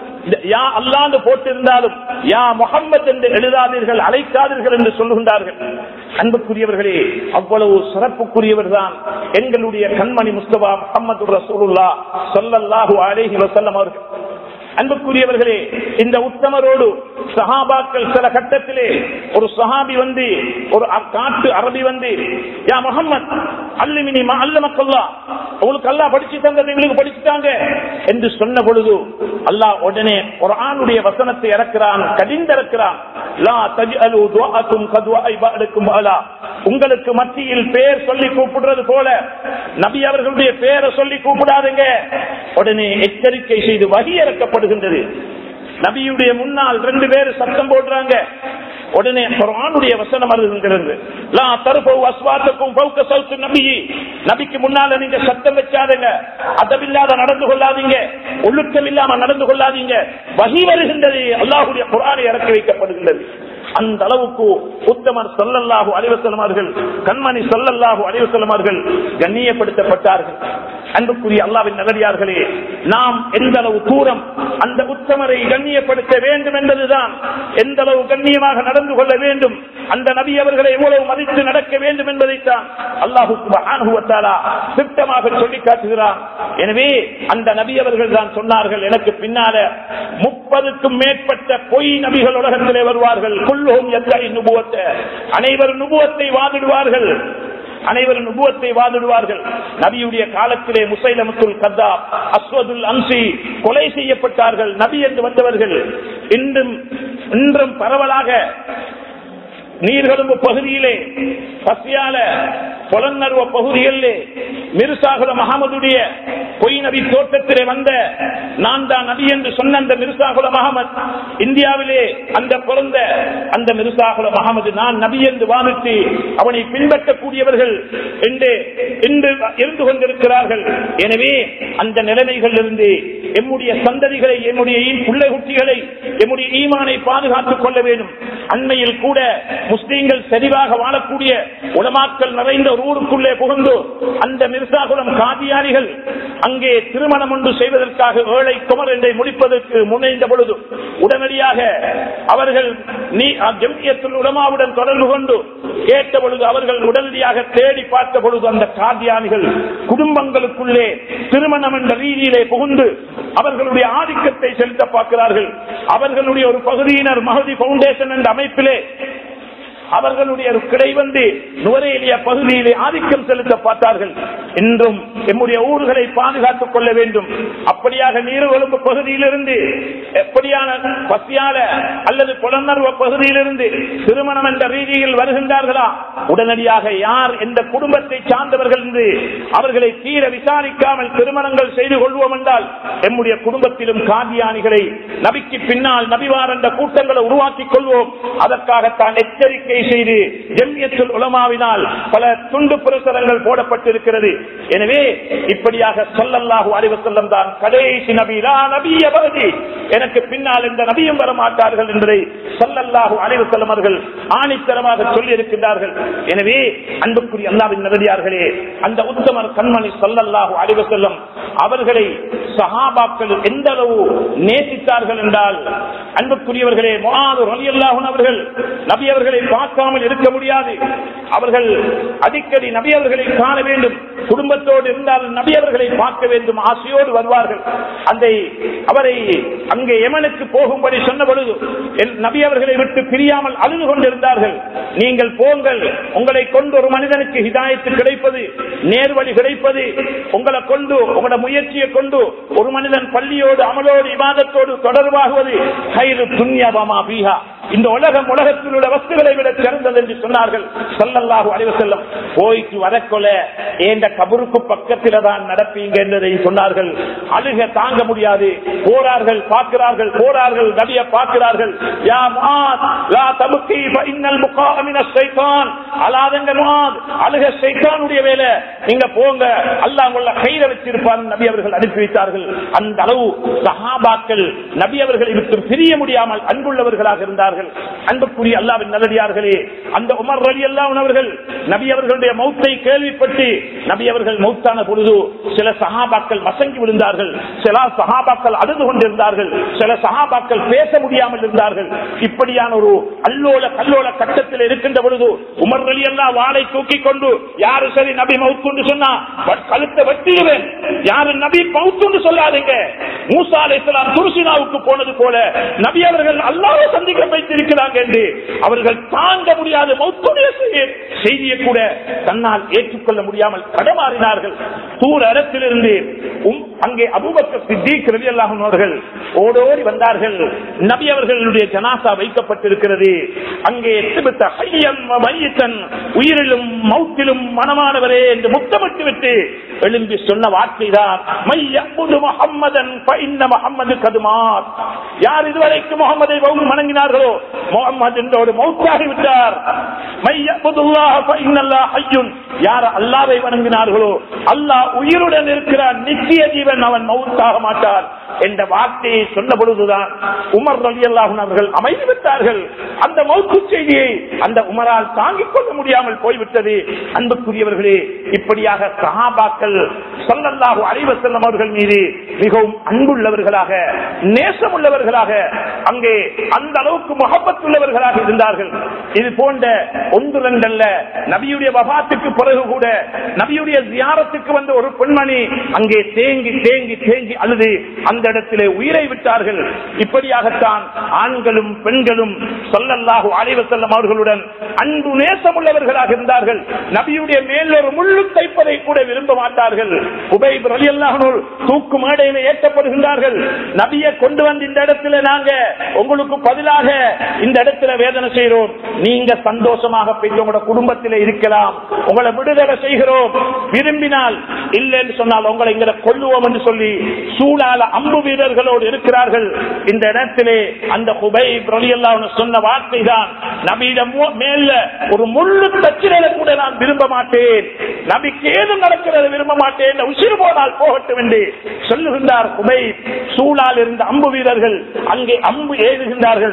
யா அல்லாண்டு போட்டிருந்தாலும் யா முகம்மது என்று எழுதாதீர்கள் அழைக்காதீர்கள் என்று சொல்லுகின்றார்கள் அன்புக்குரியவர்களே அவ்வளவு சிறப்புக்குரியவர் தான் எங்களுடைய கண்மணி முஸ்தபா முகமது ரசூலுல்லா சொல்லல்லாஹு அலேஹி வசல்லம் அவர்கள் அன்புக்குரியவர்களே இந்த உத்தமரோடு சஹாபாக்கள் சில கட்டத்திலே ஒரு சஹாபி வந்து ஒரு காட்டு அரபி வந்து யா முகம்மது அல்லிமினி அல்ல மக்கள்ளா உங்களுக்கு அல்லா படிச்சு தந்தது எங்களுக்கு படிச்சுட்டாங்க என்று சொன்ன பொழுது அல்லாஹ் உடனே ஒரு ஆணுடைய வசனத்தை இறக்கிறான் கடிந்திறக்கிறான் லா தஜ்அலு துஆக்கும் கதுவாய் பாடுக்கும் அலா உங்களுக்கு மத்தியில் பேர் சொல்லி கூப்பிடுறது போல நபி அவர்களுடைய பேரை சொல்லி கூப்பிடாதுங்க உடனே எச்சரிக்கை செய்து வகி இறக்கப்படுகின்றது நபியுடைய முன்னால் ரெண்டு பேர் சத்தம் போடுறாங்க உடனே குரானுடைய வசனம் வருகின்றது லா தருபவு அஸ்வாத்துக்கும் பௌக்க சவுத்து நபி நபிக்கு முன்னால நீங்க சத்தம் வச்சாதுங்க அதவில்லாத நடந்து கொள்ளாதீங்க ஒழுக்கம் இல்லாம நடந்து கொள்ளாதீங்க வகி வருகின்றது அல்லாஹுடைய குரானை இறக்கி வைக்கப்படுகின்றது அந்த அளவுக்கு உத்தமர் சொல்லல்லாஹு அலிவசலமார்கள் கண்மணி சொல்லல்லாஹு அலிவசலமார்கள் கண்ணியப்படுத்தப்பட்டார்கள் அன்புக்குரிய அல்லாவின் நல்லடியார்களே நாம் எந்த அளவு தூரம் அந்த உத்தமரை கண்ணியப்படுத்த வேண்டும் என்பதுதான் எந்த அளவு கண்ணியமாக நடந்து கொள்ள வேண்டும் அந்த நபி அவர்களை எவ்வளவு மதித்து நடக்க வேண்டும் என்பதைத்தான் அல்லாஹு திட்டமாக சொல்லி காட்டுகிறான் எனவே அந்த நபி அவர்கள் தான் சொன்னார்கள் எனக்கு பின்னால முப்பதுக்கும் மேற்பட்ட பொய் நபிகள் உலகத்திலே வருவார்கள் கொள்ளும் எத்தனை நுபுவத்தை அனைவரும் நுபுவத்தை வாதிடுவார்கள் அனைவரும் நுபுவத்தை வாதிடுவார்கள் நபியுடைய காலத்திலே முசைலமுத்துல் கத்தா அஸ்வதுல் அம்சி கொலை செய்யப்பட்டார்கள் நபி என்று வந்தவர்கள் இன்றும் இன்றும் பரவலாக நீர்களும் பகுதியிலே பசியால புலன்னர்வ பகுதிகளிலே மிருசாகுல மகமதுடைய பொய் நபி தோட்டத்திலே வந்த நான் தான் நபி என்று சொன்ன அந்த மிருசாகுல மகமது இந்தியாவிலே அந்த பிறந்த அந்த மிருசாகுல மகமது நான் நபி என்று வாதிட்டு அவனை பின்பற்றக்கூடியவர்கள் என்று இன்று இருந்து கொண்டிருக்கிறார்கள் எனவே அந்த நிலைமைகள் இருந்து எம்முடைய சந்ததிகளை எம்முடைய பிள்ளை குட்டிகளை எம்முடைய ஈமானை பாதுகாத்துக் கொள்ள வேண்டும் அண்மையில் கூட முஸ்லீம்கள் செறிவாக வாழக்கூடிய உலமாக்கள் நிறைந்த ஒரு ஊருக்குள்ளே புகுந்து அந்த மிர்சாகுலம் காதியானிகள் அங்கே திருமணம் ஒன்று செய்வதற்காக ஏழை குமர் என்றை முடிப்பதற்கு முனைந்த பொழுது உடனடியாக அவர்கள் நீ ஜெமியத்தில் உடமாவுடன் தொடர்பு கொண்டு கேட்ட பொழுது அவர்கள் உடனடியாக தேடி பார்த்த பொழுது அந்த காதியானிகள் குடும்பங்களுக்குள்ளே திருமணம் என்ற ரீதியிலே புகுந்து அவர்களுடைய ஆதிக்கத்தை செலுத்த பார்க்கிறார்கள் அவர்களுடைய ஒரு பகுதியினர் மகதி பவுண்டேஷன் என்ற அமைப்பிலே அவர்களுடைய ஒரு கிடை வந்து நுவரேலிய பகுதியிலே ஆதிக்கம் செலுத்த பார்த்தார்கள் இன்றும் எம்முடைய ஊர்களை பாதுகாத்துக் கொள்ள வேண்டும் அப்படியாக நீர்வெலும்பு பகுதியிலிருந்து எப்படியான பசியால அல்லது புலனர்வ பகுதியிலிருந்து திருமணம் என்ற ரீதியில் வருகின்றார்களா உடனடியாக யார் எந்த குடும்பத்தை சார்ந்தவர்கள் என்று அவர்களை தீர விசாரிக்காமல் திருமணங்கள் செய்து கொள்வோம் என்றால் எம்முடைய குடும்பத்திலும் காதியானிகளை நபிக்கு பின்னால் நபிவார் என்ற கூட்டங்களை உருவாக்கிக் கொள்வோம் அதற்காகத்தான் எச்சரிக்கை செய்து ஜெமியத்துல் உலமாவினால் பல துண்டு பிரசுரங்கள் போடப்பட்டிருக்கிறது எனவே இப்படியாக சொல்லல்லாஹு அறிவசல்லம் தான் கடைசி நபிலா நபிய பகுதி எனக்கு பின்னால் இந்த நபியும் வர மாட்டார்கள் என்பதை சொல்லல்லாஹு அறிவசல்லம் அவர்கள் ஆணித்தரமாக சொல்லி இருக்கின்றார்கள் எனவே அன்புக்குரிய அல்லாவின் நரடியார்களே அந்த உத்தமர் கண்மணி சொல்லல்லாஹு அறிவசல்லம் அவர்களை சஹாபாக்கள் எந்த அளவு நேசித்தார்கள் என்றால் அன்புக்குரியவர்களே முகாது ரலியல்லாஹுன் அவர்கள் நபி அவர்களை பார்க்காமல் இருக்க முடியாது அவர்கள் அடிக்கடி நபி அவர்களை காண வேண்டும் குடும்பத்தோடு இருந்தால் நபி அவர்களை பார்க்க வேண்டும் ஆசையோடு வருவார்கள் அந்த அவரை அங்கே எமனுக்கு போகும்படி சொன்ன பொழுது என் நபி அவர்களை விட்டு பிரியாமல் அழுது கொண்டிருந்தார்கள் நீங்கள் போங்கள் உங்களை கொண்டு ஒரு மனிதனுக்கு ஹிதாயத்து கிடைப்பது நேர்வழி கிடைப்பது உங்களை கொண்டு உங்களோட முயற்சியை கொண்டு ஒரு மனிதன் பள்ளியோடு அமலோடு இவாதத்தோடு தொடர்பாகுவது கயிறு துன்யாபமா பீஹா இந்த உலகம் உலகத்தில் உள்ள வஸ்துகளை விட சிறந்தது என்று சொன்னார்கள் சொல்லல்லாஹு அலைவ செல்லம் போய்க்கு வரக்கொல ஏண்ட கபருக்கு பக்கத்தில தான் நடப்பீங்க என்பதை சொன்னார்கள் அழுக தாங்க முடியாது போறார்கள் பார்க்கிறார்கள் போறார்கள் நபிய பார்க்கிறார்கள் யா முஆத் லா தபுக்கி ஃபஇன்னல் முகாஅ மினஷ் ஷைத்தான் அலாதங்க முஆத் அழுக ஷைத்தானுடைய வேலை நீங்க போங்க அல்லாஹ் உள்ள கையில வச்சிருப்பான் நபி அவர்கள் அனுப்பி வைத்தார்கள் அந்த அளவு சஹாபாக்கள் நபி அவர்களை விட்டு பிரிய முடியாமல் அன்புள்ளவர்களாக இருந்தார்கள் அன்புக்குரிய அல்லாவின் நல்லடியார்களே அந்த உமர் ரலி அல்லாஹ் அவர்கள் நபி அவர்களுடைய மௌத்தை கேள்விப்பட்டு நபி அவர்கள் மௌத்தான பொழுது சில சஹாபாக்கள் மசங்கி விழுந்தார்கள் சில சஹாபாக்கள் அழுது கொண்டிருந்தார்கள் சில சஹாபாக்கள் பேச முடியாமல் இருந்தார்கள் இப்படியான ஒரு அல்லோல கல்லோல கட்டத்தில் இருக்கின்ற பொழுது உமர் அலி அல்லா வாளை தூக்கி கொண்டு யாரு சரி நபி மவுத்துன்னு சொன்னா வ- கழுத்தை வெட்டிடுவேன் யாரு நபி மவுத்துன்னு சொல்லாதீங்க மூசா அலை இஸ்லாம் துருசினாவுக்கு போனது போல நபி அவர்கள் அல்லாவை சந்திக்க வைத்திருக்கிறாங்க என்று அவர்கள் தாங்க முடியாத மௌத்துடைய செய்தி- செய்தியை கூட தன்னால் ஏற்றுக்கொள்ள முடியாமல் கடமாறினார்கள் தூர இடத்திலிருந்து உம் அங்கே அபூபக்கர் சித்திக் ரலியல்லாஹு அன்ஹு அவர்கள் ஓடோடி வந்தார்கள் நபி அவர்களுடைய ஜனாசா வைக்கப்பட்டிருக்கிறது அங்கே எட்டுவிட்ட ஹையம் வ மையத்தன் உயிரிலும் மௌத்திலும் மனமானவரே என்று முத்தமிட்டு விட்டு எழும்பி சொன்ன வார்த்தைதான் மையப்புது முகம்மதன் பைன்ன முகம்மது கதுமார் யார் இதுவரைக்கும் முகமதை வணங்கினார்களோ முகமது என்றோடு மௌத்தாகி விட்டார் மையப்புதுல்லாஹ பைன்னல்லாஹ் ஹய்யுன் யார் அல்லாவை வணங்கினார்களோ அல்லாஹ் உயிருடன் இருக்கிறார் நித்திய ஜீவன் அவன் மௌத்தாக மாட்டார் என்ற வார்த்தையை சொன்ன பொழுதுதான் உமர் ரலி அவர்கள் அமைதி விட்டார்கள் அந்த மௌத்து செய்தியை அந்த உமரால் தாங்கிக் கொள்ள முடியாமல் போய்விட்டது அன்புக்குரியவர்களே இப்படியாக சஹாபாக்கள் சொல்லல்லாஹு அலைவ செல்லம் அவர்கள் மீது மிகவும் அன்புள்ளவர்களாக நேசமுள்ளவர்களாக அங்கே அந்த அளவுக்கு முகப்பத்துள்ளவர்களாக இருந்தார்கள் இது போன்ற ஒன்று ரெண்டல்ல நபியுடைய வபாத்துக்கு பிறகு கூட நபியுடைய ஜியாரத்துக்கு வந்த ஒரு பெண்மணி அங்கே தேங்கி தேங்கி தேங்கி அழுது அந்த இடத்திலே உயிரை விட்டார்கள் இப்படியாகத்தான் ஆண்களும் பெண்களும் சொல்லல்லாஹு அலைவ செல்லம் அவர்களுடன் அன்பு நேசமுள்ளவர்களாக இருந்தார்கள் நபியுடைய மேல் ஒரு முள்ளு தைப்பதை கூட விரும்ப மாட்டார்கள் உபைப் ரலியல்லாஹு தூக்கு மேடையில ஏற்றப்படுகின்றார்கள் நபியை கொண்டு வந்து இந்த இடத்துல நாங்க உங்களுக்கு பதிலாக இந்த இடத்துல வேதனை செய்கிறோம் நீங்க சந்தோஷமாக போய் உங்களோட குடும்பத்தில் இருக்கலாம் உங்களை விடுதலை செய்கிறோம் விரும்பினால் இல்லைன்னு சொன்னால் உங்களை இங்க கொல்லுவோம் என்று சொல்லி சூழால அம்பு வீரர்களோடு இருக்கிறார்கள் இந்த இடத்திலே அந்த குபை பிரலியல்லான்னு சொன்ன வார்த்தை தான் நபியிடம் மேல ஒரு முள்ளு தச்சிரல கூட நான் விரும்ப மாட்டேன் நபிக்கு ஏது நடக்கிறது விரும்ப மாட்டேன் உசிறு போனால் போகட்டும் என்று சொல்லுகின்றார் குபை சூழால் இருந்த அம்பு வீரர்கள் அங்கே அம்பு ஏதுகின்றார்கள்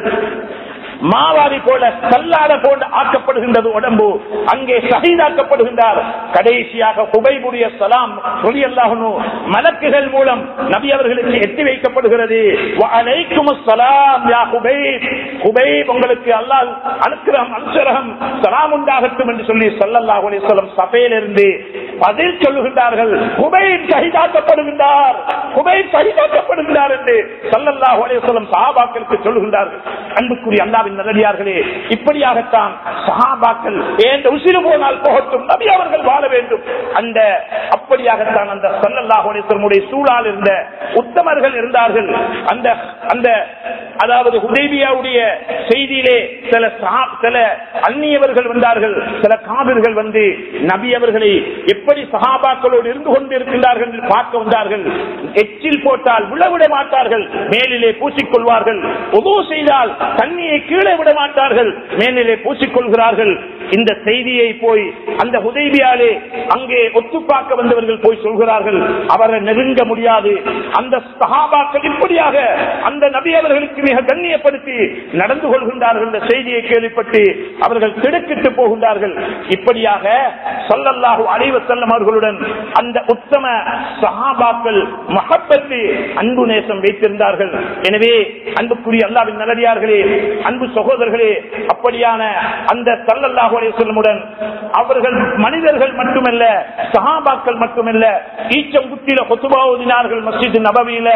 மாவாரி போல கல்லாட போன்று ஆக்கப்படுகின்றது உடம்பு அங்கே சகிதாக்கப்படுகின்றார் கடைசியாக குபைபுடைய சலாம் சொல்லியல்லாகனு மலக்குகள் மூலம் நபி அவர்களுக்கு எட்டி வைக்கப்படுகிறது வஅலைக்கும் அஸ்ஸலாம் யா குபைப் குபைப் உங்களுக்கு அல்லாஹ் அனுக்கிரகம் அனுசரகம் சலாம் உண்டாகட்டும் என்று சொல்லி ஸல்லல்லாஹு அலைஹி வஸல்லம் சபையிலிருந்து பதில் சொல்லுகின்றார்கள் குபைப் சகிதாக்கப்படுகின்றார் குபைப் சகிதாக்கப்படுகின்றார் என்று ஸல்லல்லாஹு அலைஹி வஸல்லம் சஹாபாக்களுக்கு சொல்லுகின்றார்கள் அன்புக்குரிய அல்லாஹ் அல்லாவின் நல்லடியார்களே இப்படியாகத்தான் சஹாபாக்கள் ஏன் உசிறு போனால் போகட்டும் நபி அவர்கள் வாழ வேண்டும் அந்த அப்படியாகத்தான் அந்த சல்லல்லாஹுடைய சூழால் இருந்த உத்தமர்கள் இருந்தார்கள் அந்த அந்த அதாவது ஹுதைபியாவுடைய செய்தியிலே சில சஹா- சில அந்நியவர்கள் வந்தார்கள் சில காவிர்கள் வந்து நபி அவர்களை எப்படி சஹாபாக்களோடு இருந்து கொண்டிருக்கின்றார்கள் என்று பார்க்க வந்தார்கள் எச்சில் போட்டால் விழவிட மாட்டார்கள் மேலிலே பூசிக்கொள்வார்கள் உதவு செய்தால் தண்ணியை கீழே விட மாட்டார்கள் மேலிலே பூசிக்கொள்கிறார்கள் இந்த செய்தியை போய் அந்த உதவியாலே அங்கே ஒத்து பார்க்க வந்தவர்கள் போய் சொல்கிறார்கள் அவரை நெருங்க முடியாது அந்த சஹாபாக்கள் இப்படியாக அந்த நபி அவர்களுக்கு மிக கண்ணியப்படுத்தி நடந்து கொள்கின்றார்கள் என்ற செய்தியை கேள்விப்பட்டு அவர்கள் திடுக்கிட்டு போகின்றார்கள் இப்படியாக சொல்லல்லாஹு அலைவ செல்லம் அவர்களுடன் அந்த உத்தம சஹாபாக்கள் மகப்பத்து அன்பு நேசம் வைத்திருந்தார்கள் எனவே அன்புக்குரிய அல்லாவின் நல்லடியார்களே அன்பு சகோதரர்களே அப்படியான அந்த சல்லல்லாஹு அலைஹி வஸல்லமுடன் அவர்கள் மனிதர்கள் மட்டுமல்ல சஹாபாக்கள் மட்டுமல்ல ஈச்சங்குத்தில கொத்துபா ஓதினார்கள் மஸ்ஜித் நபவியில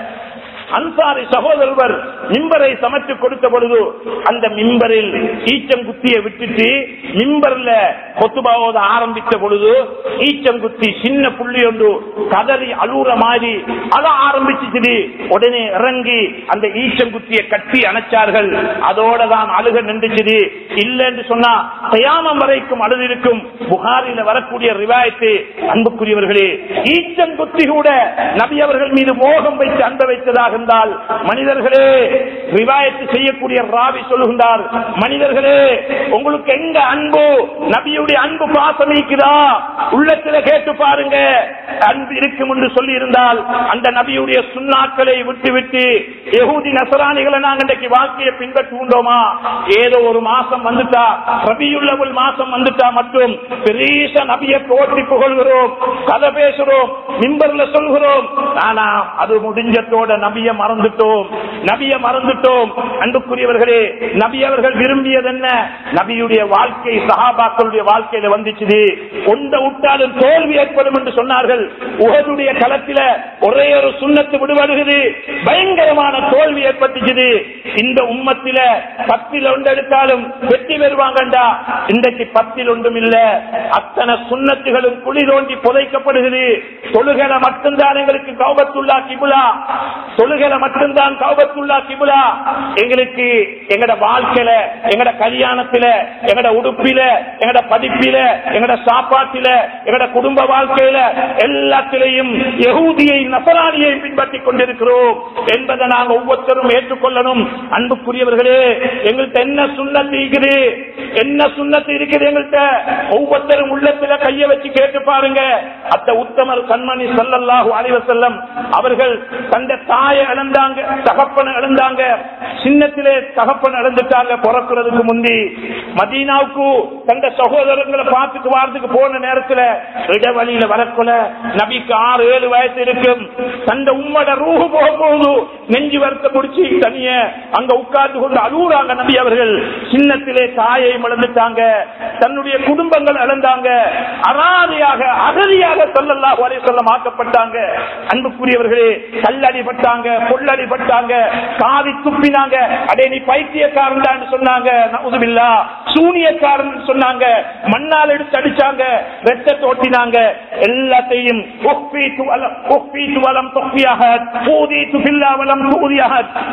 அன்சாரி சகோதரர் மிம்பரை சமைத்து கொடுத்த பொழுது அந்த மிம்பரில் ஈச்சங்குத்தியை விட்டுட்டு மிம்பர்ல கொத்துபாவோத ஆரம்பித்த பொழுது ஈச்சங்குத்தி சின்ன புள்ளி ஒன்று கதறி அழுற மாதிரி அழ ஆரம்பிச்சுச்சு உடனே இறங்கி அந்த ஈச்சங்குத்தியை கட்டி அணைச்சார்கள் அதோட தான் அழுக நின்றுச்சு இல்ல என்று சொன்னா கயாமம் வரைக்கும் அழுதிருக்கும் புகாரில வரக்கூடிய ரிவாயத்து அன்புக்குரியவர்களே ஈச்சங்குத்தி கூட நபி அவர்கள் மீது மோகம் வைத்து அன்ப வைத்ததாக இருந்தால் மனிதர்களே ரிவாயத்து செய்யக்கூடிய ராவி சொல்லுகின்றார் மனிதர்களே உங்களுக்கு எங்க அன்பு நபியுடைய அன்பு பாசம் இருக்குதா உள்ளத்துல கேட்டு பாருங்க அன்பு இருக்கும் என்று சொல்லி இருந்தால் அந்த நபியுடைய சுண்ணாக்களை விட்டு விட்டு யகூதி நசராணிகளை நாங்க இன்றைக்கு வாழ்க்கையை பின்பற்றுகின்றோமா ஏதோ ஒரு மாசம் வந்துட்டா ரபியுள்ளவள் மாசம் வந்துட்டா மட்டும் பெரிய நபியை போட்டி புகழ்கிறோம் கதை பேசுறோம் மிம்பர்ல சொல்கிறோம் ஆனா அது முடிஞ்சத்தோட நபிய மறந்துட்டோம் நபிய மறந்துட்டோம் அன்புக்குரியவர்களே நபி அவர்கள் விரும்பியது என்ன நபியுடைய வாழ்க்கை சஹாபாக்களுடைய வாழ்க்கையில வந்துச்சு ஒன்ற விட்டாலும் தோல்வி ஏற்படும் என்று சொன்னார்கள் உகதுடைய களத்தில ஒரே ஒரு சுண்ணத்து விடுபடுகிறது பயங்கரமான தோல்வி ஏற்பட்டுச்சு இந்த உம்மத்தில பத்தில் ஒன்று எடுத்தாலும் வெற்றி பெறுவாங்கண்டா இன்றைக்கு பத்தில் ஒன்றும் இல்ல அத்தனை சுண்ணத்துகளும் குழி தோண்டி புதைக்கப்படுகிறது தொழுகை மட்டும்தான் எங்களுக்கு கௌபத்துள்ளா கிபுலா தொழுகை மட்டும்தான் கௌபத்துள்ளா கிபுலா எங்களுக்கு எங்கட வாழ்க்கையில எங்கட கல்யாணத்தில எங்கட உடுப்பில எங்கட படிப்பில எங்கட சாப்பாட்டில எங்கட குடும்ப வாழ்க்கையில எல்லாத்திலையும் யகூதியை நசராணியை பின்பற்றிக் கொண்டிருக்கிறோம் என்பதை நாங்கள் ஒவ்வொருத்தரும் ஏற்றுக்கொள்ளணும் அன்புக்குரியவர்களே எங்கள்கிட்ட என்ன சுண்ணத்து இருக்குது என்ன சுண்ணத்து இருக்குது எங்கள்கிட்ட ஒவ்வொருத்தரும் உள்ளத்துல கைய வச்சு கேட்டு பாருங்க அத்த உத்தமர் கண்மணி சல்லல்லாஹு அலைவ செல்லம் அவர்கள் தந்த தாயை இழந்தாங்க தகப்பனை இழந்தாங்க சின்னத்திலே தகப்பன் இழந்துட்டாங்க பிறக்கிறதுக்கு முந்தி மதீனாவுக்கு தந்த சகோதரர்களை பார்த்துட்டு வாரத்துக்கு போன நேரத்துல இடவழியில வரக்குள்ள நபிக்கு ஆறு ஏழு வயசு இருக்கும் தந்த உம்மட ரூஹு போக போகுது நெஞ்சு வருத்த முடிச்சு தனிய அங்க உட்கார்ந்து கொண்டு அழுகுறாங்க நபி அவர்கள் சின்னத்திலே தாயை இழந்துட்டாங்க தன்னுடைய குடும்பங்கள் இழந்தாங்க அராதையாக அகதியாக சொல்லல்லா வரை சொல்ல மாற்றப்பட்டாங்க அன்புக்குரியவர்களே கல்லடிப்பட்டாங்க பொல்லடிப்பட்டாங்க காவி துப்பினாங்க அடே நீ பைத்தியக்காரன் தான் சொன்னாங்க நவுதுபில்லா சூனியக்காரன் சொன்னாங்க மண்ணால் எடுத்து அடிச்சாங்க வெட்ட தோட்டினாங்க எல்லாத்தையும் உஃபீத்து வலம் உஃபீத்து வலம் தொப்பியாக ஊதீத்து பில்லா வலம் தூதியாக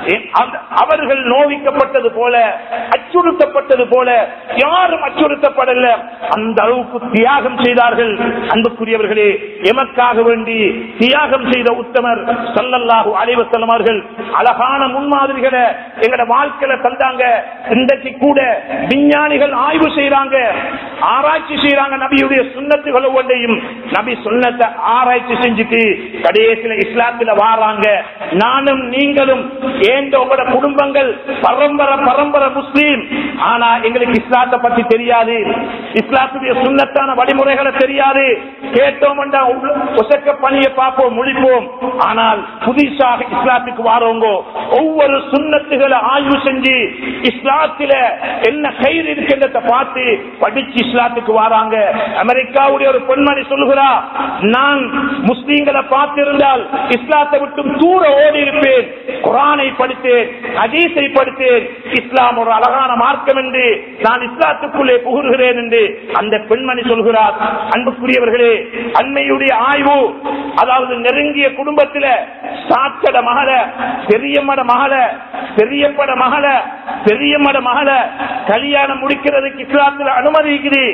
அவர்கள் நோவிக்கப்பட்டது போல அச்சுறுத்தப்பட்டது போல யாரும் அச்சுறுத்தப்படல அந்த அளவுக்கு தியாகம் செய்தார்கள் அன்புக்குரியவர்களே எமக்காக வேண்டி தியாகம் செய்த உத்தமர் சல்லல்லாஹு அலைவசல்லம் அவர்கள் அழகான முன்மாதிரிகளை எங்கட வாழ்க்கையில தந்தாங்க இன்றைக்கு கூட விஞ்ஞானிகள் ஆய்வு செய்யறாங்க ஆராய்ச்சி செய்யறாங்க நபியுடைய சுண்ணத்துகள் ஒவ்வொன்றையும் நபி சுண்ணத்தை ஆராய்ச்சி செஞ்சுட்டு கடைசியில இஸ்லாத்துல வாராங்க நானும் நீங்களும் ஏன் உங்களோட குடும்பங்கள் பரம்பரை பரம்பரை முஸ்லீம் ஆனா எங்களுக்கு இஸ்லாத்தை பத்தி தெரியாது இஸ்லாத்துடைய சுண்ணத்தான வழிமுறைகளை தெரியாது கேட்டோம் உசக்க பணியை பார்ப்போம் முழிப்போம் ஆனால் புதுசாக இஸ்லாத்துக்கு வாரோங்க ஒவ்வொரு சுண்ணத்துகளை ஆய்வு செஞ்சு இஸ்லாத்தில என்ன கயிறு இருக்கின்றத பார்த்து படிச்சு இஸ்லாத்துக்கு வராங்க அமெரிக்காவுடைய ஒரு பெண்மணி சொல்லுகிறா நான் முஸ்லீம்களை பார்த்திருந்தால் இஸ்லாத்தை விட்டு தூர ஓடி இருப்பேன் குரானை படித்தேன் ஹதீஸை படித்தேன் இஸ்லாம் ஒரு அழகான மார்க்கம் என்று நான் இஸ்லாத்துக்குள்ளே புகுகிறேன் என்று அந்த பெண்மணி சொல்கிறார் அன்புக்குரியவர்களே அண்மையுடைய ஆய்வு அதாவது நெருங்கிய குடும்பத்தில சாச்சட மகள பெரியம்மட மகள பெரியப்பட மகள பெரியம்மட மகள கல்யாணம் முடிக்கிறதுக்கு இஸ்லாத்தில் அனுமதி இருக்குது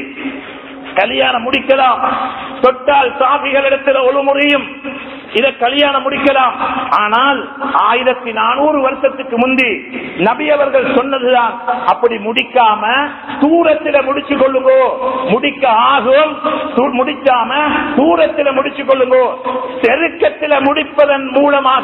கல்யாணம் முடிக்கலாம் தொட்டால் சாபிகள் இடத்துல ஒரு முறையும் இதை கல்யாணம் முடிக்கலாம் ஆனால் ஆயிரத்தி நானூறு வருஷத்துக்கு முந்தி நபி அவர்கள் சொன்னதுதான் அப்படி முடிக்காம தூரத்தில முடிச்சு கொள்ளுங்கோ முடிக்க ஆகும் து- முடிக்காம தூரத்தில முடிச்சு கொள்ளுங்கோ தெருக்கத்தில முடிப்பதன் மூலமாக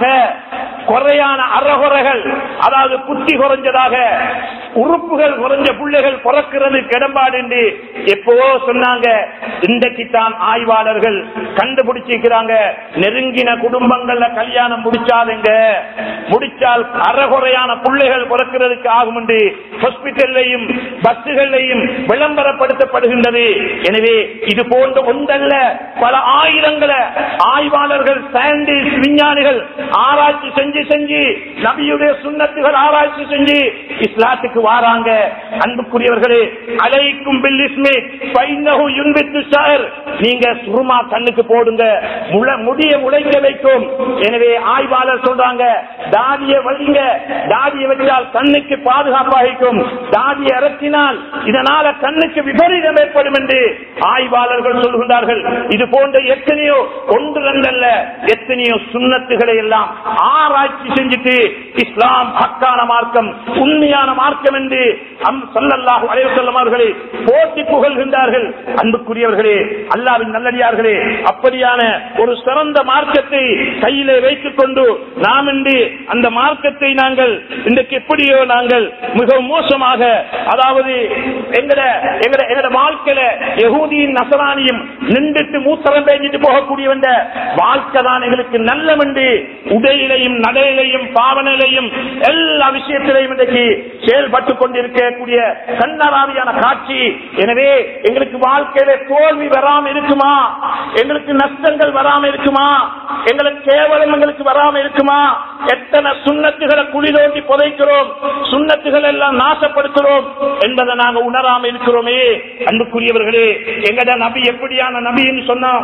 குறையான அறகுறைகள் அதாவது புத்தி குறைஞ்சதாக உறுப்புகள் குறைஞ்ச பிள்ளைகள் பிறக்கிறது கிடம்பாடு என்று எப்பவோ சொன்னாங்க இன்றைக்கு தான் ஆய்வாளர்கள் கண்டுபிடிச்சிருக்கிறாங்க நெருங்கின குடும்பங்கள்ல கல்யாணம் முடிச்சாதுங்க முடிச்சால் அறகுறையான பிள்ளைகள் பிறக்கிறதுக்கு ஆகும் என்று ஹாஸ்பிட்டல்லையும் பஸ்ஸுகள்லையும் விளம்பரப்படுத்தப்படுகின்றது எனவே இது போன்ற ஒன்றல்ல பல ஆயிரங்களை ஆய்வாளர்கள் சயின்டிஸ்ட் விஞ்ஞானிகள் ஆராய்ச்சி செஞ்சு செஞ்சு நபியுடைய சுண்ணத்துகள் ஆராய்ச்சி செஞ்சு இஸ்லாத்துக்கு வாராங்க அன்புக்குரியவர்களே அலைக்கும் பில் இஸ்மி ஃபைன்னஹு யுன்பித்து ஷார் நீங்க சுருமா கண்ணுக்கு போடுங்க முள- முடிய முளைக்க வைக்கும் எனவே ஆய்வாளர் சொல்றாங்க தாடிய வழிங்க தாடிய வச்சால் கண்ணுக்கு பாதுகாப்பாகிக்கும் தாடியை இறக்கினால் இதனால கண்ணுக்கு விபரீதம் ஏற்படும் என்று ஆய்வாளர்கள் சொல்கின்றார்கள் இது போன்ற எத்தனையோ ஒன்று ரெண்டல்ல எத்தனையோ சுண்ணத்துகளை எல்லாம் ஆராய்ச்சி செஞ்சுட்டு இஸ்லாம் ஹக்கான மார்க்கம் உண்மையான மார்க்கம் என்று அம் சொல்லல்லாஹு அலைஹி வஸல்லம் அவர்களை போட்டி புகழ்கின்றார்கள் அன்புக்குரியவர்களே அல்லாவின் நல்லடியார்களே அப்படியான ஒரு சிறந்த மார்க்கத்தை கையிலே வைத்துக் கொண்டு நாம் இன்று அந்த மார்க்கத்தை நாங்கள் இன்றைக்கு எப்படியோ நாங்கள் மிகவும் மோசமாக அதாவது எங்கட எங்கட எங்கட வாழ்க்கையில யகூதியின் நசராணியும் நின்றுட்டு மூத்தரம் பேஞ்சிட்டு போகக்கூடியவன் வாழ்க்கை தான் எங்களுக்கு நல்லம் என்று உடையிலையும் நடையிலையும் பாவனையிலையும் எல்லா விஷயத்திலையும் இன்றைக்கு செயல்பட்டு கொண்டிருக்கக்கூடிய கண்ணராவியான காட்சி எனவே எங்களுக்கு வாழ்க்கையில தோல்வி வராம இருக்குமா எங்களுக்கு நஷ்டங்கள் வராம இருக்குமா எங்களுக்கு கேவலம் எங்களுக்கு வராம இருக்குமா எத்தனை சுண்ணத்துகளை குழி தோண்டி புதைக்கிறோம் சுண்ணத்துகள் எல்லாம் நாசப்படுத்துறோம் என்பதை நாங்க உணராம இருக்கிறோமே அன்புக்குரியவர்களே எங்கட நபி எப்படியான நபின்னு சொன்னோம்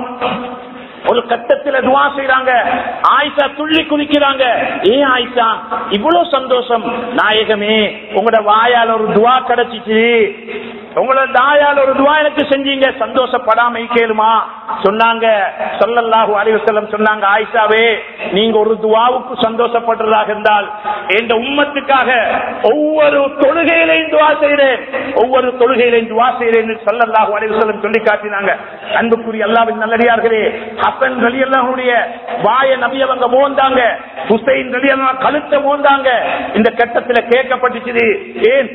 ஒரு கட்டத்துல துவா செய்யறாங்க ஆயிஷா துள்ளி குதிக்கிறாங்க ஏன் ஆயிஷா இவ்வளவு சந்தோஷம் நாயகமே உங்களோட வாயால் ஒரு துவா கிடைச்சிச்சு உங்களோட தாயால் ஒரு துவா எனக்கு செஞ்சீங்க சந்தோஷப்படாம கேளுமா சொன்னாங்க சொல்லல்லாஹு அலைஹி வஸல்லம் சொன்னாங்க ஆயிஷாவே நீங்க ஒரு துவாவுக்கு சந்தோஷப்படுறதாக இருந்தால் என்ற உம்மத்துக்காக ஒவ்வொரு தொழுகையிலையும் துவா செய்கிறேன் ஒவ்வொரு தொழுகையிலையும் துவா செய்கிறேன் என்று சொல்லல்லாஹு அலைஹி வஸல்லம் சொல்லி காட்டினாங்க அன்புக்குரிய அல்லாவின் நல்லடியார்களே ஹசன் ரலி அல்லாஹுடைய வாய நபி அவங்க மோந்தாங்க ஹுசைன் ரலி அல்லா கழுத்தை மோந்தாங்க இந்த கட்டத்துல கேட்கப்பட்டுச்சு ஏன்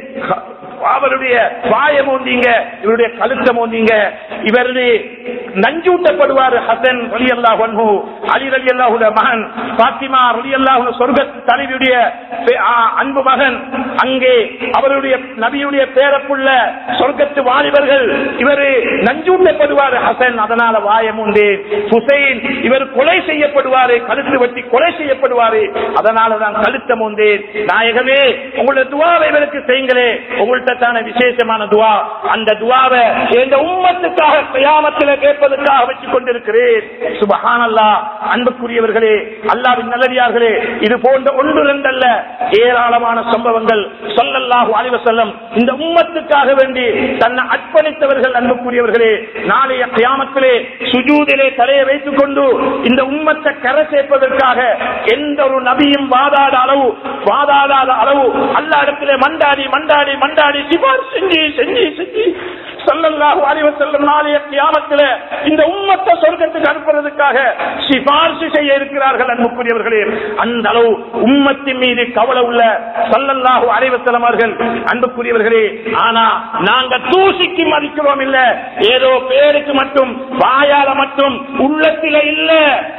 அவருடைய வாய மோந்தீங்க இவருடைய கழுத்தை மோந்தீங்க இவருடைய நஞ்சூட்டப்படுவார் ஹசன் ரலி அல்லாஹ் அலி ரலி அல்லாஹுடைய மகன் பாத்திமா ரலி அல்லாஹு சொர்க்க தலைவியுடைய பே- ஆ, அன்பு மகன் அங்கே அவருடைய நபியுடைய பேரப்புள்ள சொர்க்கத்து வாலிபர்கள் இவரு நஞ்சூட்டப்படுவார் ஹசன் அதனால வாயம் உண்டு ஹுசைன் இவர் கொலை செய்யப்படுவாரு கழுத்து வெட்டி கொலை செய்யப்படுவாரு அதனால தான் கழுத்தம் உண்டு நாயகமே உங்களுடைய துவாவை இவருக்கு செய்யுங்களே உங்கள்கிட்ட தான விசேஷமான துவா அந்த துவாவை இந்த உம்மத்துக்காக கயாமத்தில் கேட்பதற்காக வச்சுக் கொண்டிருக்கிறேன் சுபஹானல்லா அன்புக்குரியவர்களே அல்லாவின் நல்லடியார்களே இது போன்ற ஒன்று ரெண்டல்ல ஏராளமான சம்பவங்கள் சொல்லல்லாஹு அலைஹி செல்லம் இந்த உம்மத்துக்காக வேண்டி தன்னை அர்ப்பணித்தவர்கள் அன்புக்குரியவர்களே நாளைய கியாமத்திலே சுஜூதிலே தலையை வைத்துக் கொண்டு இந்த உம்மத்தை கரை சேர்ப்பதற்காக எந்த ஒரு நபியும் வாதாட அளவு வாதாடாத அளவு அல்லா இடத்திலே மண்டாடி மண்டாடி மண்டாடி சிபார் செஞ்சு செஞ்சு செஞ்சு சல்லல்லாஹு அலைஹி வஸல்லம் நாளைய கியாமத்திலே இந்த உம்மத்தை சொர்க்கத்துக்கு அனுப்புறதுக்காக சிபார்சு செய்ய இருக்கிறார்கள் அன்புக்குரியவர்களே அந்த அளவு உம்மத்தின் மீது கவலை உள்ள சல்லல்லாஹு அலைஹி வஸல்லம் அவர்கள் அன்புக்குரியவர்களே ஆனா நாங்க தூசிக்கு மதிக்கிறோம் இல்ல ஏதோ பேருக்கு மட்டும் வாயால மட்டும் உள்ளத்தில இல்ல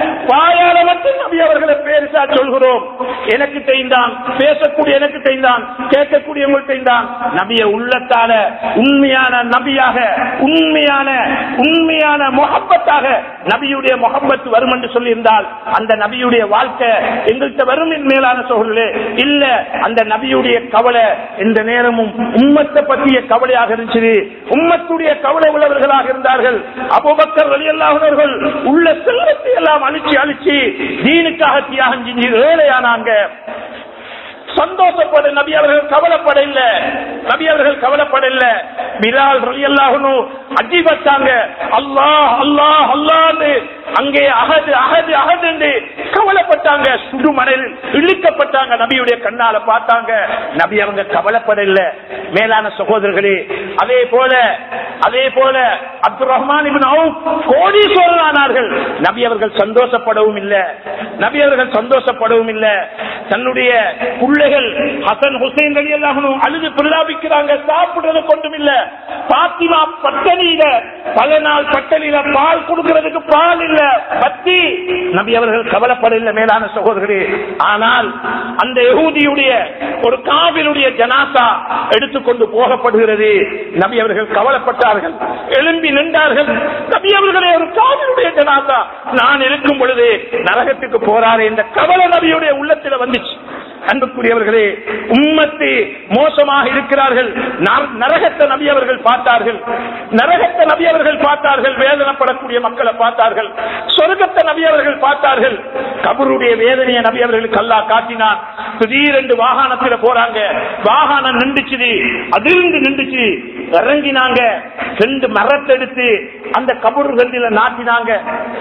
வாயால மட்டும் நபி அவர்களை பேருசா சொல்கிறோம் எனக்கு தெரிந்தான் பேசக்கூடிய எனக்கு தெரிந்தான் கேட்கக்கூடிய உங்களுக்கு தெரிந்தான் நபிய உள்ளத்தால உண்மையான நபிய உண்மையாக உண்மையான உண்மையான முகப்பத்தாக நபியுடைய முகப்பத் வரும் என்று சொல்லியிருந்தால் அந்த நபியுடைய வாழ்க்கை எங்கள்கிட்ட வரும் என் மேலான சோழர்களே இல்ல அந்த நபியுடைய கவலை இந்த நேரமும் உம்மத்தை பற்றிய கவலையாக இருந்துச்சு உம்மத்துடைய கவலை உள்ளவர்களாக இருந்தார்கள் அபுபக்கர் வழியல்லாதவர்கள் உள்ள செல்வத்தை எல்லாம் அழிச்சு அழிச்சு தீனுக்காக தியாகம் செஞ்சு ஏழையானாங்க சந்தோஷப்பட நபி அவர்கள் கவலைப்பட இல்ல நபி அவர்கள் கவலைப்பட இல்ல பிலால் ரலியல்லாஹு அஜி வச்சாங்க அல்லாஹ் அல்லாஹ் அல்லாஹ்னு அங்கே அகது அகது அகது என்று கவலைப்பட்டாங்க சுடுமணலில் இழுக்கப்பட்டாங்க நபியுடைய கண்ணால பார்த்தாங்க நபி அவங்க கவலைப்பட இல்ல மேலான சகோதரர்களே அதே போல அதே போல அப்துல் ரஹ்மான் இப்னு அவுஃப் கோடீஸ்வரர் ஆனார்கள் நபி அவர்கள் சந்தோஷப்படவும் இல்ல நபி அவர்கள் சந்தோஷப்படவும் இல்ல தன்னுடைய பிள்ளைகள் ஹசன் ஹுசைன் அலி அல்லாஹனும் அழுது பிரலாபிக்கிறாங்க சாப்பிடுறது கொண்டும் இல்ல பாத்திமா பட்டணியில பல நாள் பட்டணியில பால் கொடுக்கிறதுக்கு பால் இல்ல பத்தி நபி அவர்கள் கவலைப்படவில்லை மேலான சகோதரர்களே ஆனால் அந்த யகூதியுடைய ஒரு காவிலுடைய ஜனாசா எடுத்துக்கொண்டு போகப்படுகிறது நபி அவர்கள் கவலைப்பட்டார்கள் எழும்பி நின்றார்கள் நபி அவர்களே ஒரு காவிலுடைய ஜனாசா நான் இருக்கும் பொழுது நரகத்துக்கு போறாரு என்ற கவலை நபியுடைய உள்ளத்தில் வந்துச்சு அன்புக்குரியவர்களே உம்மத்து மோசமாக இருக்கிறார்கள் நர- நரகத்தை நபி அவர்கள் பார்த்தார்கள் நரகத்தை நபி அவர்கள் பார்த்தார்கள் வேதனைப்படக்கூடிய மக்களை பார்த்தார்கள் சொர்க்கத்தை நபி அவர்கள் பார்த்தார்கள் கபருடைய வேதனையை நபி அவர்களுக்கு அல்லா காட்டினார் திடீரென்று வாகனத்துல போறாங்க வாகனம் நின்றுச்சு அதிர்ந்து நின்றுச்சு இறங்கினாங்க ரெண்டு மரத்தை எடுத்து அந்த கபரு கண்டில நாட்டினாங்க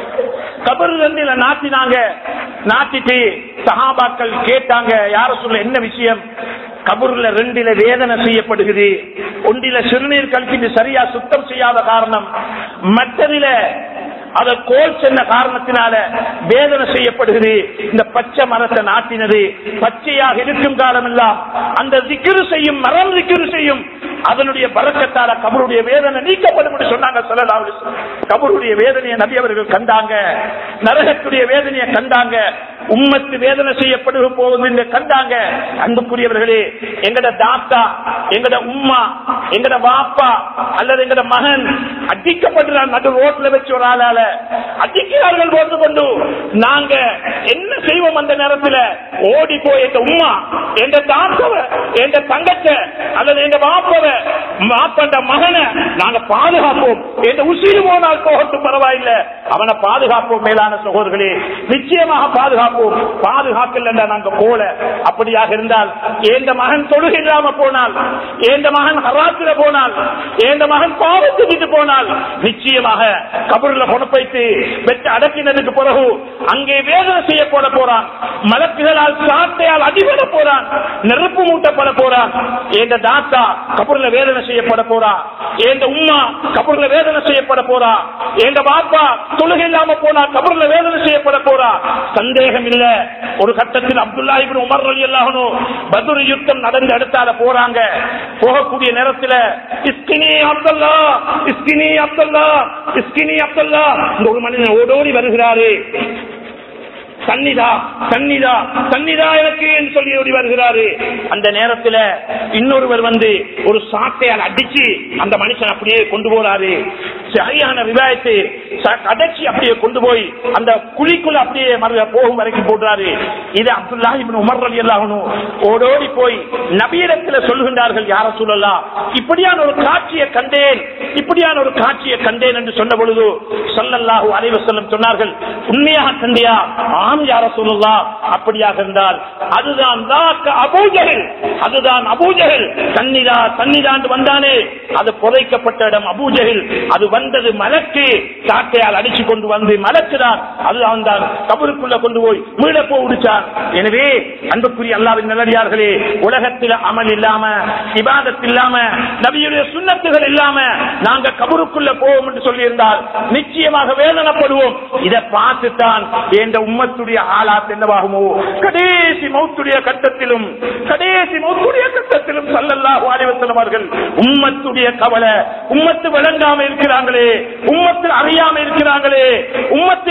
கபரு கண்டில நாட்டினாங்க நாட்டிட்டு சஹாபாக்கள் கேட்டாங்க யார சொல்ல என்ன விஷயம் கபூர்ல ரெண்டில வேதனை செய்யப்படுகிறது ஒன்றில சிறுநீர் கழிச்சிட்டு சரியா சுத்தம் செய்யாத காரணம் மற்றதில அத கோல் சென்ன காரணத்தினால வேதனை செய்யப்படுகிறது இந்த பச்சை மரத்தை நாட்டினது பச்சையாக இருக்கும் காலமெல்லாம் அந்த திக்கிரு செய்யும் மரம் திக்கிரு செய்யும் அதனுடைய பறக்கத்தால கபருடைய வேதனை நீக்கப்படும் என்று சொன்னாங்க சொல்லலாம் கபருடைய வேதனையை நபி அவர்கள் கண்டாங்க நரகத்துடைய வேதனையை கண்டாங்க உம்மத்து வேதனை செய்யப்படு போகுது என்று கண்டாங்க அன்புக்குரியவர்களே எங்கட தாத்தா எங்கட உம்மா எங்கட பாப்பா அல்லது எங்கட மகன் அடிக்கப்படுறான் நடு ரோட்ல வச்சு ஒரு ஆளால அடிக்கிறார்கள் போட்டு கொண்டு நாங்க என்ன செய்வோம் அந்த நேரத்தில் ஓடி போய் எங்க உம்மா எங்க தாத்தவ எங்க தங்கச்ச அல்லது எங்க பாப்பவ மாப்பண்ட மகனை நாங்க பாதுகாப்போம் எந்த உசிறு போனால் போகட்டும் பரவாயில்லை அவனை பாதுகாப்போம் மேலான சகோதரர்களே நிச்சயமாக பாதுகாப்போம் பாதுகாக்கல நாங்க போல அப்படியாக இருந்தால் எந்த மகன் தொழுகை இல்லாம போனால் எந்த மகன் ஹராத்திர போனால் எந்த மகன் பாவத்துக்கு போனால் நிச்சயமாக கபூர்ல பொணப்பைத்து வெட்டு அடக்கினதுக்கு பிறகு அங்கே வேதனை செய்ய போட போறான் மலக்குகளால் சாட்டையால் அடிபட போறான் நெருப்பு மூட்டப்பட போறான் எந்த தாத்தா கபூர்ல வேதனை செய்யப்பட போறா எந்த உம்மா கபூர்ல வேதனை செய்யப்பட போறா எந்த பாப்பா தொழுகை இல்லாம போனா கபூர்ல வேதனை செய்யப்பட போறா சந்தேகம் இல்ல ஒரு கட்டத்தில் அப்துல்லா இப்னு உமர் ரலியல்லாஹு பத்ர் யுத்தம் நடந்து அடுத்தால போறாங்க போகக்கூடிய நேரத்துல இஸ்கினி அப்துல்லா இஸ்கினி அப்துல்லா இஸ்கினி அப்துல்லா இந்த ஒரு மனிதன் ஓடோடி வருகிறாரு தண்ணிதா தண்ணிதா தண்ணிதா எனக்கு என்று சொல்லி ஓடி வருகிறாரு அந்த நேரத்துல இன்னொருவர் வந்து ஒரு சாட்டையால் அடிச்சு அந்த மனுஷன் அப்படியே கொண்டு போறாரு சரியான விவாயத்தை அடைச்சி அப்படியே கொண்டு போய் அந்த குழிக்குள்ள அப்படியே மறு போகும் வரைக்கும் போடுறாரு இது அப்துல்லா இப்னு உமர் அலி அல்லாஹனும் ஓடோடி போய் நபியிடத்துல சொல்லுகின்றார்கள் யார சொல்லலாம் இப்படியான ஒரு காட்சியை கண்டேன் இப்படியான ஒரு காட்சியை கண்டேன் என்று சொன்ன பொழுது சொல்லல்லாஹு அலைவசல்லம் சொன்னார்கள் உண்மையாக கண்டியா ஆம் யார சொல்லலாம் அப்படியாக இருந்தால் அதுதான் அபூஜகல் அதுதான் அபூஜகல் தண்ணிதா தண்ணிதாண்டு வந்தானே அது புதைக்கப்பட்ட இடம் அபூஜகில் அது வந்தது மலக்கு சாட்டையால் அடிச்சு கொண்டு வந்து மலக்குதான் அதுதான் தான் கபருக்குள்ள கொண்டு போய் மீள போ உடிச்சான் எனவே அன்புக்குரிய அல்லாவின் நல்லடியார்களே உலகத்தில் அமல் இல்லாம இபாதத் இல்லாம நபியுடைய சுண்ணத்துகள் இல்லாம நாங்க கபருக்குள்ள போவோம் என்று சொல்லி இருந்தால் நிச்சயமாக வேதனைப்படுவோம் இதை பார்த்துத்தான் என்ற உம்மத்துடைய ஆளாத் என்னவாகுமோ கடைசி மௌத்துடைய கட்டத்திலும் கடைசி மௌத்துடைய கட்டத்திலும் சல்லல்லாஹு அலைஹி வஸல்லம் அவர்கள் உம்மத்துடைய கவலை உம்மத்து விளங்காம இருக்கிறாங்களே உம்மத்து அறியாம இருக்கிறாங்களே உம்மத்து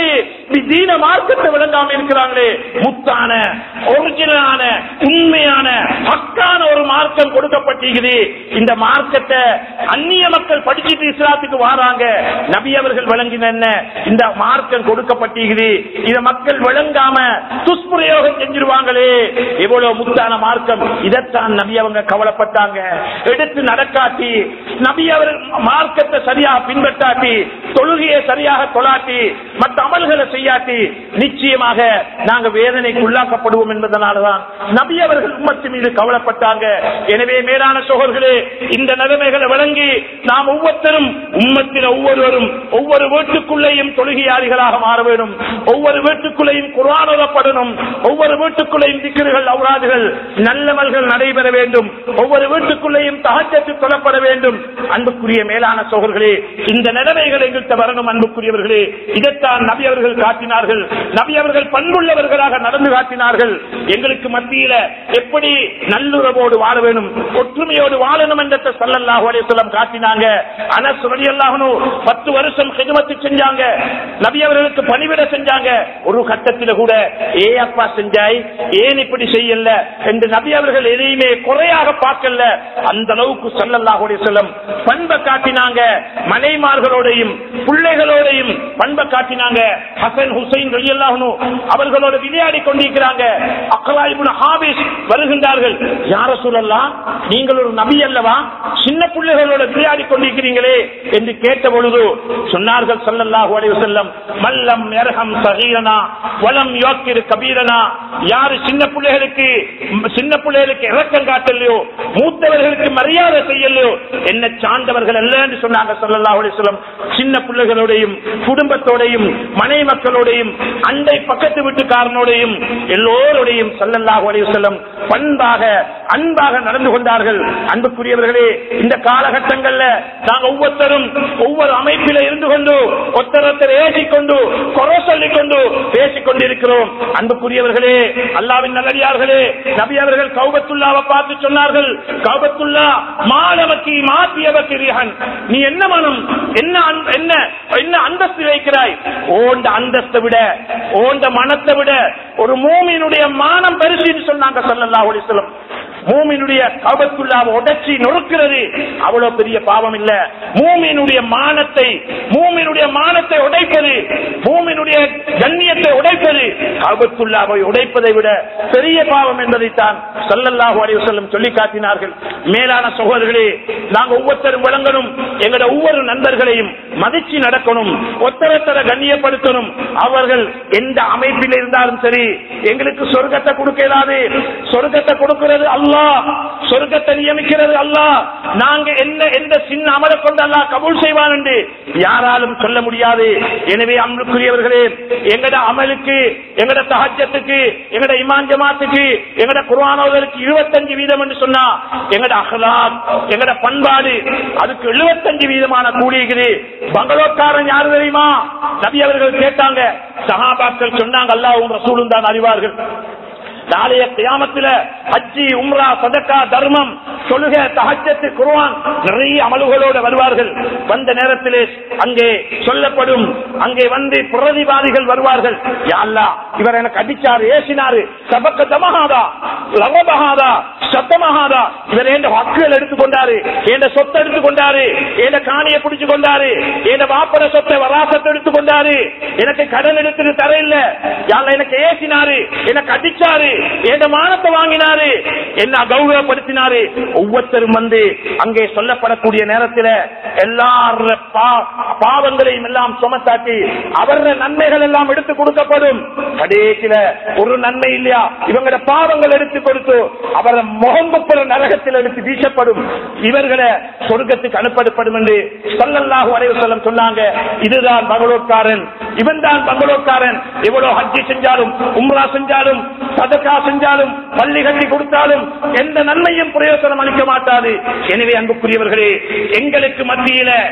தீன மார்க்கத்தை விளங்காம இருக்கிறாங்களே முத்தான ஒரிஜினலான உண்மையான ஹக்கான ஒரு மார்க்கம் கொடுக்கப்பட்டிருக்குது இந்த மார்க்கத்தை அந்நிய மக்கள் படிச்சுட்டு இஸ்லாத்துக்கு வராங்க நபி அவர்கள் விளங்கின என்ன இந்த மார்க்கம் கொடுக்கப்பட்டிருக்குது இத மக்கள் விளங்காம துஷ்பிரயோகம் செஞ்சிருவாங்களே எவ்வளவு முத்தான மார்க்கம் இதைத்தான் நபி அவங்க கவலைப்பட்டாங்க எடுத்து நடக்காட்டி நபி அவர் மார்க்கத்தை சரியாக பின்பற்றாட்டி தொழுகையை சரியாக தொழாட்டி மற்ற அமல்களை செய்யாட்டி நிச்சயமாக நாங்க வேதனைக்கு உள்ளாக்கப்படுவோம் என்பதனாலதான் நபி அவர்கள் உம்மத்து மீது கவலைப்பட்டாங்க எனவே மேலான சோழர்களே இந்த நிலைமைகளை விளங்கி நாம் ஒவ்வொருத்தரும் உம்மத்தில் ஒவ்வொருவரும் ஒவ்வொரு வீட்டுக்குள்ளேயும் தொழுகையாளிகளாக மாற வேண்டும் ஒவ்வொரு வீட்டுக்குள்ளேயும் குரானுதப்படணும் ஒவ்வொரு வீட்டுக்குள்ளேயும் திக்கிர்கள் அவுராதுகள் நல்லவர்கள் நடைபெற வேண்டும் ஒவ்வொரு வீட்டுக்குள்ளேயும் தகச்சத்து கொல்லப்பட வேண்டும் அன்புக்குரிய மேலான சோழர்களே இந்த நிலைமைகள் எங்கள்கிட்ட வரணும் அன்புக்குரியவர்களே இதைத்தான் நபி அவர்கள் காட்டினார்கள் நபி அவர்கள் பண்புள்ளவர்களாக நடந்து காட்டினார்கள் எங்களுக்கு மத்தியில எப்படி நல்லுறவோடு வாழ வேணும் ஒற்றுமையோடு வாழணும் என்ற சல்லல்லாஹு அலைஹி வஸல்லம் காட்டினாங்க அனஸ் ரலியல்லாஹு பத்து வருஷம் ஹிதமத்து செஞ்சாங்க நபி அவர்களுக்கு பணிவிட செஞ்சாங்க ஒரு கட்டத்தில கூட ஏ அப்பா செஞ்சாய் ஏன் இப்படி செய்யல என்று நபி அவர்கள் எதையுமே குறையாக பார்க்கல அந்த அளவுக்கு சல்லல்லாஹு அலைஹி வஸல்லம் பண்பை காட்டினாங்க மனைமார்களோடையும் பிள்ளைகளோடையும் பண்பை காட்டினாங்க ஹசன் ஹுசைன் ரலியல்லாஹு அவர்களோட விளையாடி கொண்டிருக்கிறாங்க அக்ரா இப்னு ஹாபிஸ் வருகின்றார்கள் யார சொல்லலாம் நீங்கள் ஒரு நபி அல்லவா சின்ன பிள்ளைகளோட விளையாடி கொண்டிருக்கிறீங்களே என்று கேட்ட பொழுது சொன்னார்கள் ஸல்லல்லாஹு அலைஹி வஸல்லம் மல்லம் யர்ஹம் சகீரனா வலம் யோக்கிரு கபீரனா யாரு சின்ன பிள்ளைகளுக்கு சின்ன பிள்ளைகளுக்கு இறக்கம் காட்டலையோ மூத்தவர்களுக்கு மரியாதை செய்யலையோ என்ன சார்ந்தவர்கள் அல்ல என்று சொன்னாங்க ஸல்லல்லாஹு அலைஹி வஸல்லம் சின்ன பிள்ளைகளோடையும் குடும்பத்தோடையும் மனை மக்களோடையும் அண்டை பக்கத்து வீட்டுக்காரனோடையும் எல்லோருடையும் ஸல்லல்லாஹு அலைஹி வஸல்லம் பண்பாக அன்பாக நடந்து கொண்டார்கள் அன்புக்குரியவர்களே இந்த காலகட்டங்கள்ல நாங்க ஒவ்வொருத்தரும் ஒவ்வொரு அமைப்பில இருந்து கொண்டு ஒருத்தரொத்தர் ஏசிக்கொண்டு குறை சொல்லிக் கொண்டு பேசிக் கொண்டிருக்கிறோம் அன்புக்குரியவர்களே அல்லாவின் நல்லடியார்களே நபி அவர்கள் கௌபத்துல்லாவை பார்த்து சொன்னார்கள் கௌபத்துல்லா மாணவக்கி மாத்தியவக்கி ரிஹன் நீ என்ன மனம் என்ன அன்- என்ன என்ன அந்தஸ்து வைக்கிறாய் ஓண்ட அந்தஸ்தை விட ஓண்ட மனத்தை விட ஒரு மூமியினுடைய மானம் பெருசுன்னு சொன்னாங்க ஸல்லல்லாஹு அலைஹி வஸல்லம் மூமினுடைய கபத்துள்ளாவை உடைச்சி நொறுக்கிறது அவ்வளவு பெரிய பாவம் இல்ல மூமினுடைய மானத்தை மூமினுடைய மானத்தை உடைப்பது மூமினுடைய கண்ணியத்தை உடைப்பது கபத்துள்ளாவை உடைப்பதை விட பெரிய பாவம் என்பதைத்தான் ஸல்லல்லாஹு அலைஹி வஸல்லம் சொல்லி காட்டினார்கள் மேலான சகோதரர்களே நாங்க ஒவ்வொருத்தரும் விளங்கணும் எங்கட ஒவ்வொரு நண்பர்களையும் மதிச்சு நடக்கணும் ஒத்தரத்தர கண்ணியப்படுத்தணும் அவர்கள் எந்த அமைப்பில் இருந்தாலும் சரி எங்களுக்கு சொர்க்கத்தை கொடுக்க இயலாது சொர்க்கத்தை கொடுக்கிறது அல்லாஹ் சொர்க்கத்தை நியமிக்கிறது அல்லாஹ் நாங்க என்ன எந்த சின்ன அமலை கொண்டு அல்லாஹ் கபூல் செய்வான் என்று யாராலும் சொல்ல முடியாது எனவே அன்புக்குரியவர்களே எங்கட அமலுக்கு எங்கட தஹஜத்துக்கு எங்கட இமான் ஜமாத்துக்கு எங்கட குர்ஆனோதலுக்கு இருபத்தஞ்சு வீதம் என்று சொன்னா எங்கட அகலாக் எங்கட பண்பாடு அதுக்கு எழுபத்தஞ்சு வீதமான கூலியுது பங்களோக்காரன் யாரு தெரியுமா நபி அவர்கள் கேட்டாங்க சஹாபாக்கள் சொன்னாங்க அல்லாஹ்வும் ரசூலும் தான் அறிவார்கள் நாளைய கியாமத்துல ஹஜ்ஜி உம்ரா சதக்கா தர்மம் தொழுக தஹஜத்து குர்ஆன் நிறைய அமல்களோடு வருவார்கள் வந்த நேரத்திலே அங்கே சொல்லப்படும் அங்கே வந்து பிரதிவாதிகள் வருவார்கள் யா அல்லாஹ் இவர் எனக்கு அடிச்சாரு ஏசினாரு சபக்க தமஹாதா லவபஹாதா சத்தமஹாதா இவர் என் ஹக்குகள் எடுத்துக்கொண்டாரு என் சொத்தை எடுத்துக்கொண்டாரு என் காணியை பிடிச்சு கொண்டாரு என் வாப்பட சொத்தை வராசத்தை எடுத்துக்கொண்டாரு எனக்கு கடன் எடுத்துட்டு தர இல்ல யாழ்லா எனக்கு ஏசினாரு எனக்கு அடிச்சாரு என் மானத்தை வாங்கினாரு என்ன அகௌரவப்படுத்தினாரு ஒவ்வொருத்தரும் வந்து அங்கே சொல்லப்படக்கூடிய நேரத்தில் எல்லார பா- பாவங்களையும் எல்லாம் சுமத்தாட்டி அவர நன்மைகள் எல்லாம் எடுத்து கொடுக்கப்படும் கடைசியில ஒரு நன்மை இல்லையா இவங்களோட பாவங்கள் எடுத்து கொடுத்து அவர முகம்புப்புற நரகத்தில் எடுத்து வீசப்படும் இவர்களை சொர்க்கத்துக்கு அனுப்பப்படும் என்று சொல்லல்லாஹு அலைஹி வஸல்லம் சொன்னாங்க இதுதான் பங்களோட்காரன் இவன் தான் பங்களோட்காரன் எவ்வளவு ஹஜ்ஜி செஞ்சாலும் உம்ரா செஞ்சாலும் சதக்கா செஞ்சாலும் பள்ளி கட்டி கொடுத்தாலும் எந்த நன்மையும் பிரயோசனம் அளிக்க மாட்டாது எனவே அன்புக்குரியவர்களே எங்களுக்கு மத்தியில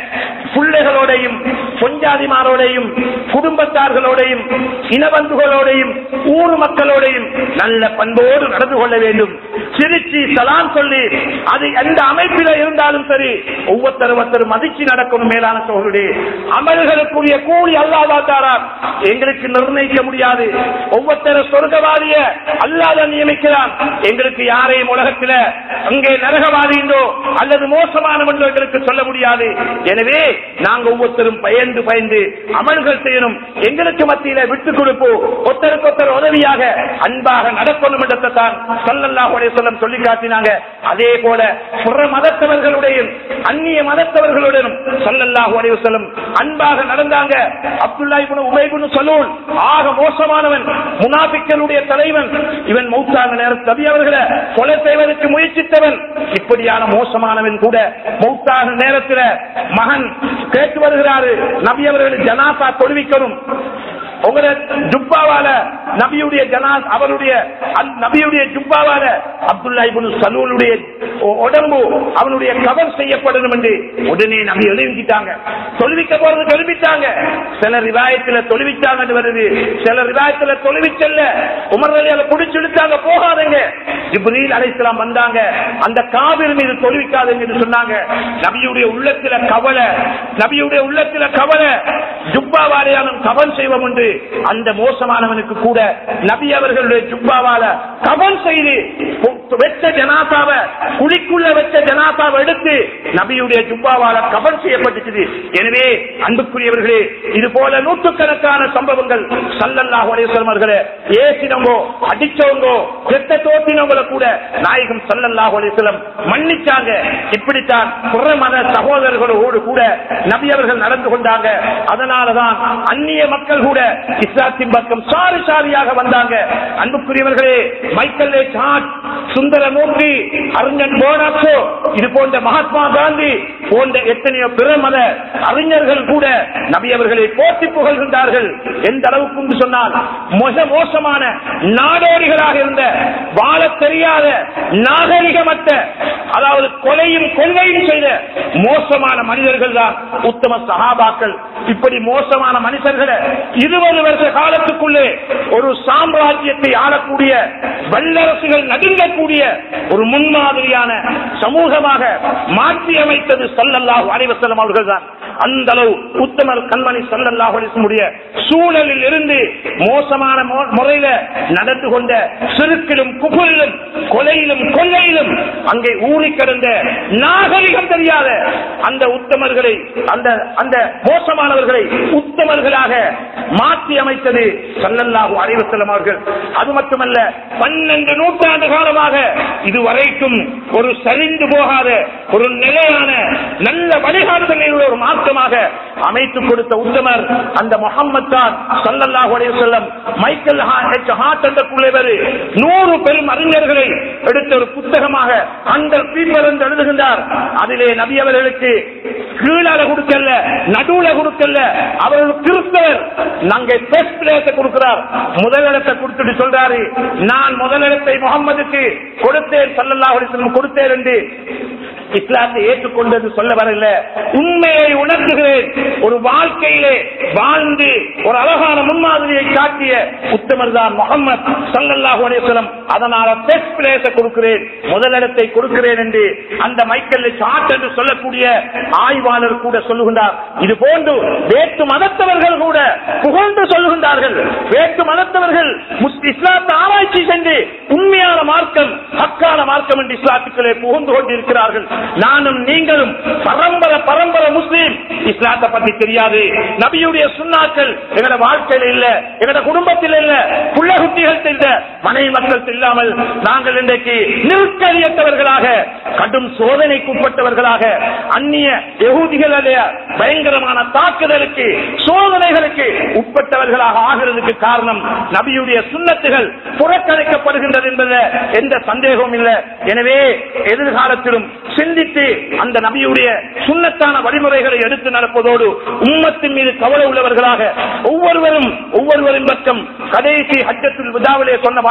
பிள்ளைகளோடையும் பொஞ்சாதிமாரோடையும் குடும்பத்தார்களோடையும் இனபந்துகளோடையும் ஊர் மக்களோடையும் நல்ல பண்போடு நடந்து கொள்ள வேண்டும் சிரிச்சு சலாம் சொல்லி அது எந்த அமைப்பில இருந்தாலும் சரி ஒவ்வொருத்தர் ஒருத்தர் மதிச்சு நடக்கணும் மேலான சோழருடைய அமல்களுக்குரிய கூலி அல்லாதாரா எங்களுக்கு நிர்ணயிக்க முடியாது ஒவ்வொருத்தர சொர்க்கவாதிய அல்லாத நியமிக்கிறான் எங்களுக்கு யாரையும் உலகத்தில அங்கே நரகவாதியோ அல்லது மோசமானவன்றோ எங்களுக்கு சொல்ல முடியாது எனவே நாங்க ஒவ்வொருத்தரும் பயந்து பயந்து அமல்கள் செய்யணும் எங்களுக்கு மத்தியில விட்டு கொடுப்போ ஒருத்தருக்கு ஒருத்தர் உதவியாக அன்பாக நடக்கணும் என்றதை தான் சல்லல்லாஹு சொல்லம் சொல்லி காட்டினாங்க அதே போல புற மதத்தவர்களுடையும் அந்நிய மதத்தவர்களுடனும் சல்லல்லாஹு அலைஹி வஸல்லம் அன்பாக நடந்தாங்க அப்துல்லா இப்னு உபை இப்னு சலூல் ஆக மோசமானவன் முனாபிக்களுடைய தலைவன் இவன் மௌத்தான நேரத்தில் நபி அவர்களை கொலை செய்வதற்கு முயற்சித்தவன் இப்படியான மோசமானவன் கூட மௌத்தான நேரத்தில் மகன் கேட்டு வருகிறாரு நபி அவர்களை ஜனாசா தொழுவிக்கணும் உங்களோட ஜுப்பாவால நபியுடைய ஜனாஸ் அவருடைய அந்த நபியுடைய ஜுப்பாவால அப்துல்லா இப்னு சலூலுடைய உ- உடம்பு அவனுடைய கவர் செய்யப்படணும் என்று உடனே நபி எழுதிட்டாங்க தொழுவிக்க போறது தொழுவிட்டாங்க சில ரிவாயத்துல தொழுவிச்சாங்க வருது சில ரிவாயத்துல தொழுவிச்சல்ல உமர் அலியால புடிச்சு இழுத்தாங்க போகாதங்க ஜிப்ரீல் அலைஹிஸ்ஸலாம் வந்தாங்க அந்த காவிரி மீது தொழுவிக்காதுங்க என்று சொன்னாங்க நபியுடைய உள்ளத்துல கவலை நபியுடைய உள்ளத்துல கவலை ஜுப்பாவாலையானும் கவன் செய்வோம் என்று அந்த மோசமானவனுக்கு கூட நபி அவர்களுடைய ஜுப்பாவால கவன் செய்து வெச்ச ஜனாசாவ குழிக்குள்ள வச்ச ஜனாசாவை எடுத்து நபியுடைய ஜுப்பாவால கவன் செய்யப்பட்டுச்சு எனவே அன்புக்குரியவர்களே இது போல நூற்றுக்கணக்கான சம்பவங்கள் சல்லல்லாஹு அலைஹி வஸல்லம் அவர்களே ஏசினவோ அடிச்சவங்கோ செத்த தோட்டினவங்கள கூட நாயகம் சல்லல்லாஹு அலைஹி வஸல்லம் மன்னிச்சாங்க இப்படித்தான் புற மத சகோதரர்களோடு கூட நபி அவர்கள் நடந்து கொண்டாங்க அதனாலதான் அந்நிய மக்கள் கூட இஸ்லாத்தின் பக்கம் சாரி சாரியாக வந்தாங்க அன்புக்குரியவர்களே மைக்கேல் ஏ சாட் சுந்தரமூர்த்தி அறிஞன் போனாச்சோ இது போன்ற மகாத்மா காந்தி போன்ற எத்தனையோ பிற மத அறிஞர்கள் கூட நபி அவர்களை போற்றி புகழ்கின்றார்கள் எந்த அளவுக்கு என்று சொன்னால் மிக மோசமான நாடோடிகளாக இருந்த வாழ தெரியாத நாகரிகமற்ற அதாவது கொலையும் கொள்கையும் செய்த மோசமான மனிதர்கள் தான் உத்தம சகாபாக்கள் இப்படி மோசமான மனிதர்களை இருபது வருஷ காலத்துக்குள்ளே ஒரு சாம்ராஜ்யத்தை ஆளக்கூடிய வல்லரசுகள் நடுங்கக்கூடிய ஒரு முன்மாதிரியான சமூகமாக மாற்றி அமைத்தது சல்லல்லாஹு அலைவசல்லம் அவர்கள் தான் அந்த அளவு உத்தமர் கண்மணி சல்லல்லாஹு அலிசமுடைய சூழலில் இருந்து மோசமான மோ- முறையில நடந்து கொண்ட சிறுக்கிலும் குபுரிலும் கொலையிலும் கொள்ளையிலும் அங்கே ஊறி கிடந்த நாகரிகம் தெரியாத அந்த உத்தமர்களை அந்த அந்த மோசமானவர்களை உத்தமர்களாக மாற்றி அமைத்தது சல்லல்லாஹு அலைவசல்லம் அவர்கள் அது மட்டுமல்ல பன்னெண்டு நூற்றாண்டு காலமாக இதுவரைக்கும் ஒரு சரிந்து போகாத ஒரு நிலையான நல்ல வழிகாட்டுதலில் உள்ள ஒரு மாற்றமாக அமைத்துக் கொடுத்த உத்தமர் அந்த முகம்மது தான் சல்லல்லாஹு அலைஹி வஸல்லம் மைக்கேல் ஹா- எச். ஹார்ட் என்ற குழுவர் நூறு பெரும் அறிஞர்களை எடுத்த ஒரு புத்தகமாக அந்த பீப்பர் என்று எழுதுகின்றார் அதிலே நபி அவர்களுக்கு கீழால கொடுக்கல நடுவுல கொடுக்கல அவர்கள் கிறிஸ்தவர் நாங்க பெஸ்ட் பிளேஸ கொடுக்கிறார் முதலிடத்தை கொடுத்துட்டு சொல்றாரு நான் முதலிடத்தை முகம்மதுக்கு கொடுத்தேன் சல்லல்லாஹு அலைஹி வஸல்லம் கொடுத்தேன் என்று இஸ்லாத்தை ஏற்றுக்கொண்டது சொல்ல வரல உண்மையை உணர்த்துகிறேன் ஒரு வாழ்க்கையிலே வாழ்ந்து ஒரு அழகான முன்மாதிரியை காட்டிய உத்தமர் தான் முகமது சல்லல்லாஹு அலைஹி வஸல்லம் அதனால பெஸ்ட் பிளேஸ கொடுக்கிறேன் முதலிடத்தை கொடுக்கிறேன் என்று அந்த மைக்கேல் சாட் என்று சொல்லக்கூடிய ஆய்வாளர் கூட சொல்லுகின்றார் இது போன்று வேற்று மதத்தவர்கள் கூட புகழ்ந்து சொல்லுகின்றார்கள் வேற்று மதத்தவர்கள் முஸ்- இஸ்லாத்தை ஆராய்ச்சி சென்று உண்மையான மார்க்கம் ஹக்கான மார்க்கம் என்று இஸ்லாத்துக்களே புகுந்து கொண்டிருக்கிறார்கள் நானும் நீங்களும் பரம்பரை பரம்பரை முஸ்லீம் இஸ்லாத்தை பத்தி தெரியாது நபியுடைய சுண்ணாக்கள் எங்கட வாழ்க்கையில இல்ல எங்கட குடும்பத்தில் இல்ல புள்ள குட்டிகள் இல்ல மனைவி மக்கள் இல்லாமல் நாங்கள் இன்றைக்கு நிற்கரியற்றவர்களாக கடும் சோதனைக்குட்பட்டவர்களாக அந்நிய யகூதிகளுடைய பயங்கரமான தாக்குதலுக்கு சோதனைகளுக்கு உட்பட்டவர்களாக ஆகிறதுக்கு காரணம் நபியுடைய சுண்ணத்துகள் புறக்கணிக்கப்படுகின்றது என்பது எந்த சந்தேகமும் இல்லை எனவே எதிர்காலத்திலும் சிந்தித்து அந்த நபியுடைய சுண்ணத்தான வழிமுறைகளை எடுத்து நடப்பதோடு உம்மத்தின் மீது கவலை உள்ளவர்களாக ஒவ்வொருவரும் ஒவ்வொருவரின் பக்கம் கடைசி ஹஜ்ஜத்தில் விதாவிலே சொன்ன வார்த்தை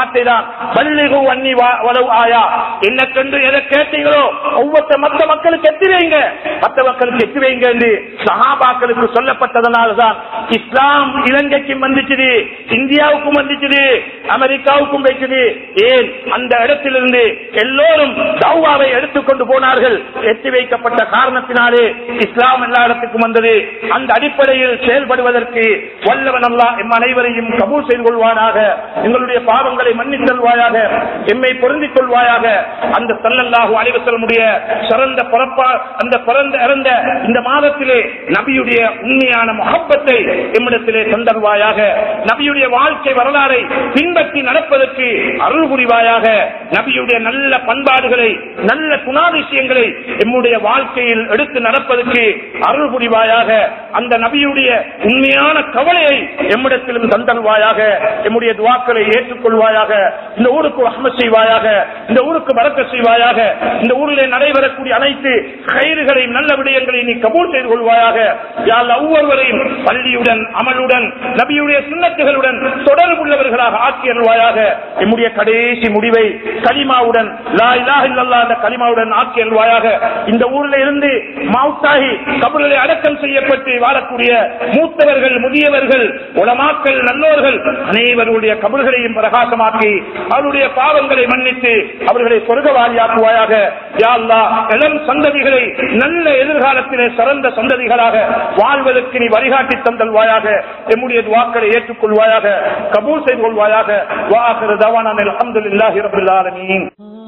வார்த்தை தான் பள்ளிகு அன்னி வா- வலவு ஆயா என்ன கண்டு எதை கேட்டீங்களோ ஒவ்வொரு மற்ற மக்களுக்கு எத்தி வைங்க மற்ற மக்களுக்கு எத்தி வைங்க என்று சஹாபாக்களுக்கு சொல்லப்பட்டதனால்தான் இஸ்லாம் இலங்கைக்கும் வந்துச்சுது இந்தியாவுக்கும் வந்துச்சுது அமெரிக்காவுக்கும் வைக்குது ஏன் அந்த இடத்திலிருந்து எல்லோரும் தௌவாவை எடுத்துக்கொண்டு போனார்கள் எத்தி வைக்கப்பட்ட காரணத்தினாலே இஸ்லாம் எல்லா இடத்துக்கும் வந்தது அந்த அடிப்படையில் செயல்படுவதற்கு வல்லவன் அல்லா எம் அனைவரையும் கபூல் செய்து கொள்வானாக எங்களுடைய பாவங்களை மன்னித்தல்வாயாக எம்மை பொருந்திக் கொள்வாயாக அந்த சல்லல்லாஹு அலைவசலமுடைய சிறந்த பிறப்பா அந்த பிறந்த இறந்த இந்த மாதத்திலே நபியுடைய உண்மையான முகப்பத்தை எம்மிடத்திலே தந்தருவாயாக நபியுடைய வாழ்க்கை வரலாறை பின்பற்றி நடப்பதற்கு அருள் புரிவாயாக நபியுடைய நல்ல பண்பாடுகளை நல்ல குணாதிசயங்களை எம்முடைய வாழ்க்கையில் எடுத்து நடப்பதற்கு அருள் புரிவாயாக அந்த நபியுடைய உண்மையான கவலையை எம்மிடத்திலும் தந்தருவாயாக எம்முடைய துவாக்களை ஏற்றுக்கொள்வாயாக இந்த ஊருக்கு ரஹ்மத் செய்வாயாக இந்த ஊருக்கு பறக்க செய்வாயாக இந்த ஊரிலே நடைபெறக்கூடிய அனைத்து கயிறுகளையும் நல்ல விடயங்களையும் நீ கபூல் செய்து கொள்வாயாக யாழ் ஒவ்வொருவரையும் பள்ளியுடன் அமலுடன் நபியுடைய சுண்ணத்துகளுடன் தொடர்புள்ளவர்களாக ஆக்கி அருள்வாயாக எம்முடைய கடைசி முடிவை கலிமாவுடன் லா இலாஹ இல்லல்லாஹ் என்ற கலிமாவுடன் ஆக்கி அருள்வாயாக இந்த ஊரில் இருந்து மவுத்தாகி கபர்களை அடக்கம் செய்யப்பட்டு வாழக்கூடிய மூத்தவர்கள் முதியவர்கள் உலமாக்கள் நல்லோர்கள் அனைவருடைய கபர்களையும் பிரகாசமாக்கி அவருடைய பாவங்களை மன்னித்து அவர்களை சொர்க்கவாதியாக்குவாயாக யா அல்லாஹ் இளம் சந்ததிகளை நல்ல எதிர்காலத்திலே சிறந்த சந்ததிகளாக வாழ்வதற்கு நீ வழிகாட்டி தந்தல்வாயாக எம்முடைய துவாக்களை ஏற்றுக்கொள்வாயாக கபூல் செய்து கொள்வாயாக வாஹிரு தவானான் அல்ஹம்துலில்லாஹி ரப்பில் ஆலமீன்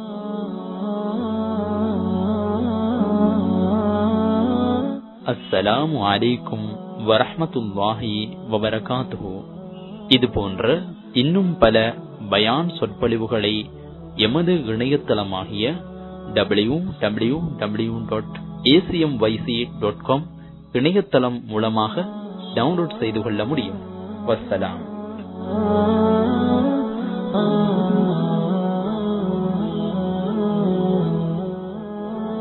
அஸ்ஸலாமு அலைக்கும் வரஹ்மத்துல்லாஹி வபரகாத்துஹு இது போன்ற இன்னும் பல பயான் சொற்பொழிவுகளை எமது இணையதளமாகிய W W W dot ACM YC dot com இணையதளம் மூலமாக டவுன்லோட் செய்து கொள்ள முடியும் வஸ்ஸலாம் ah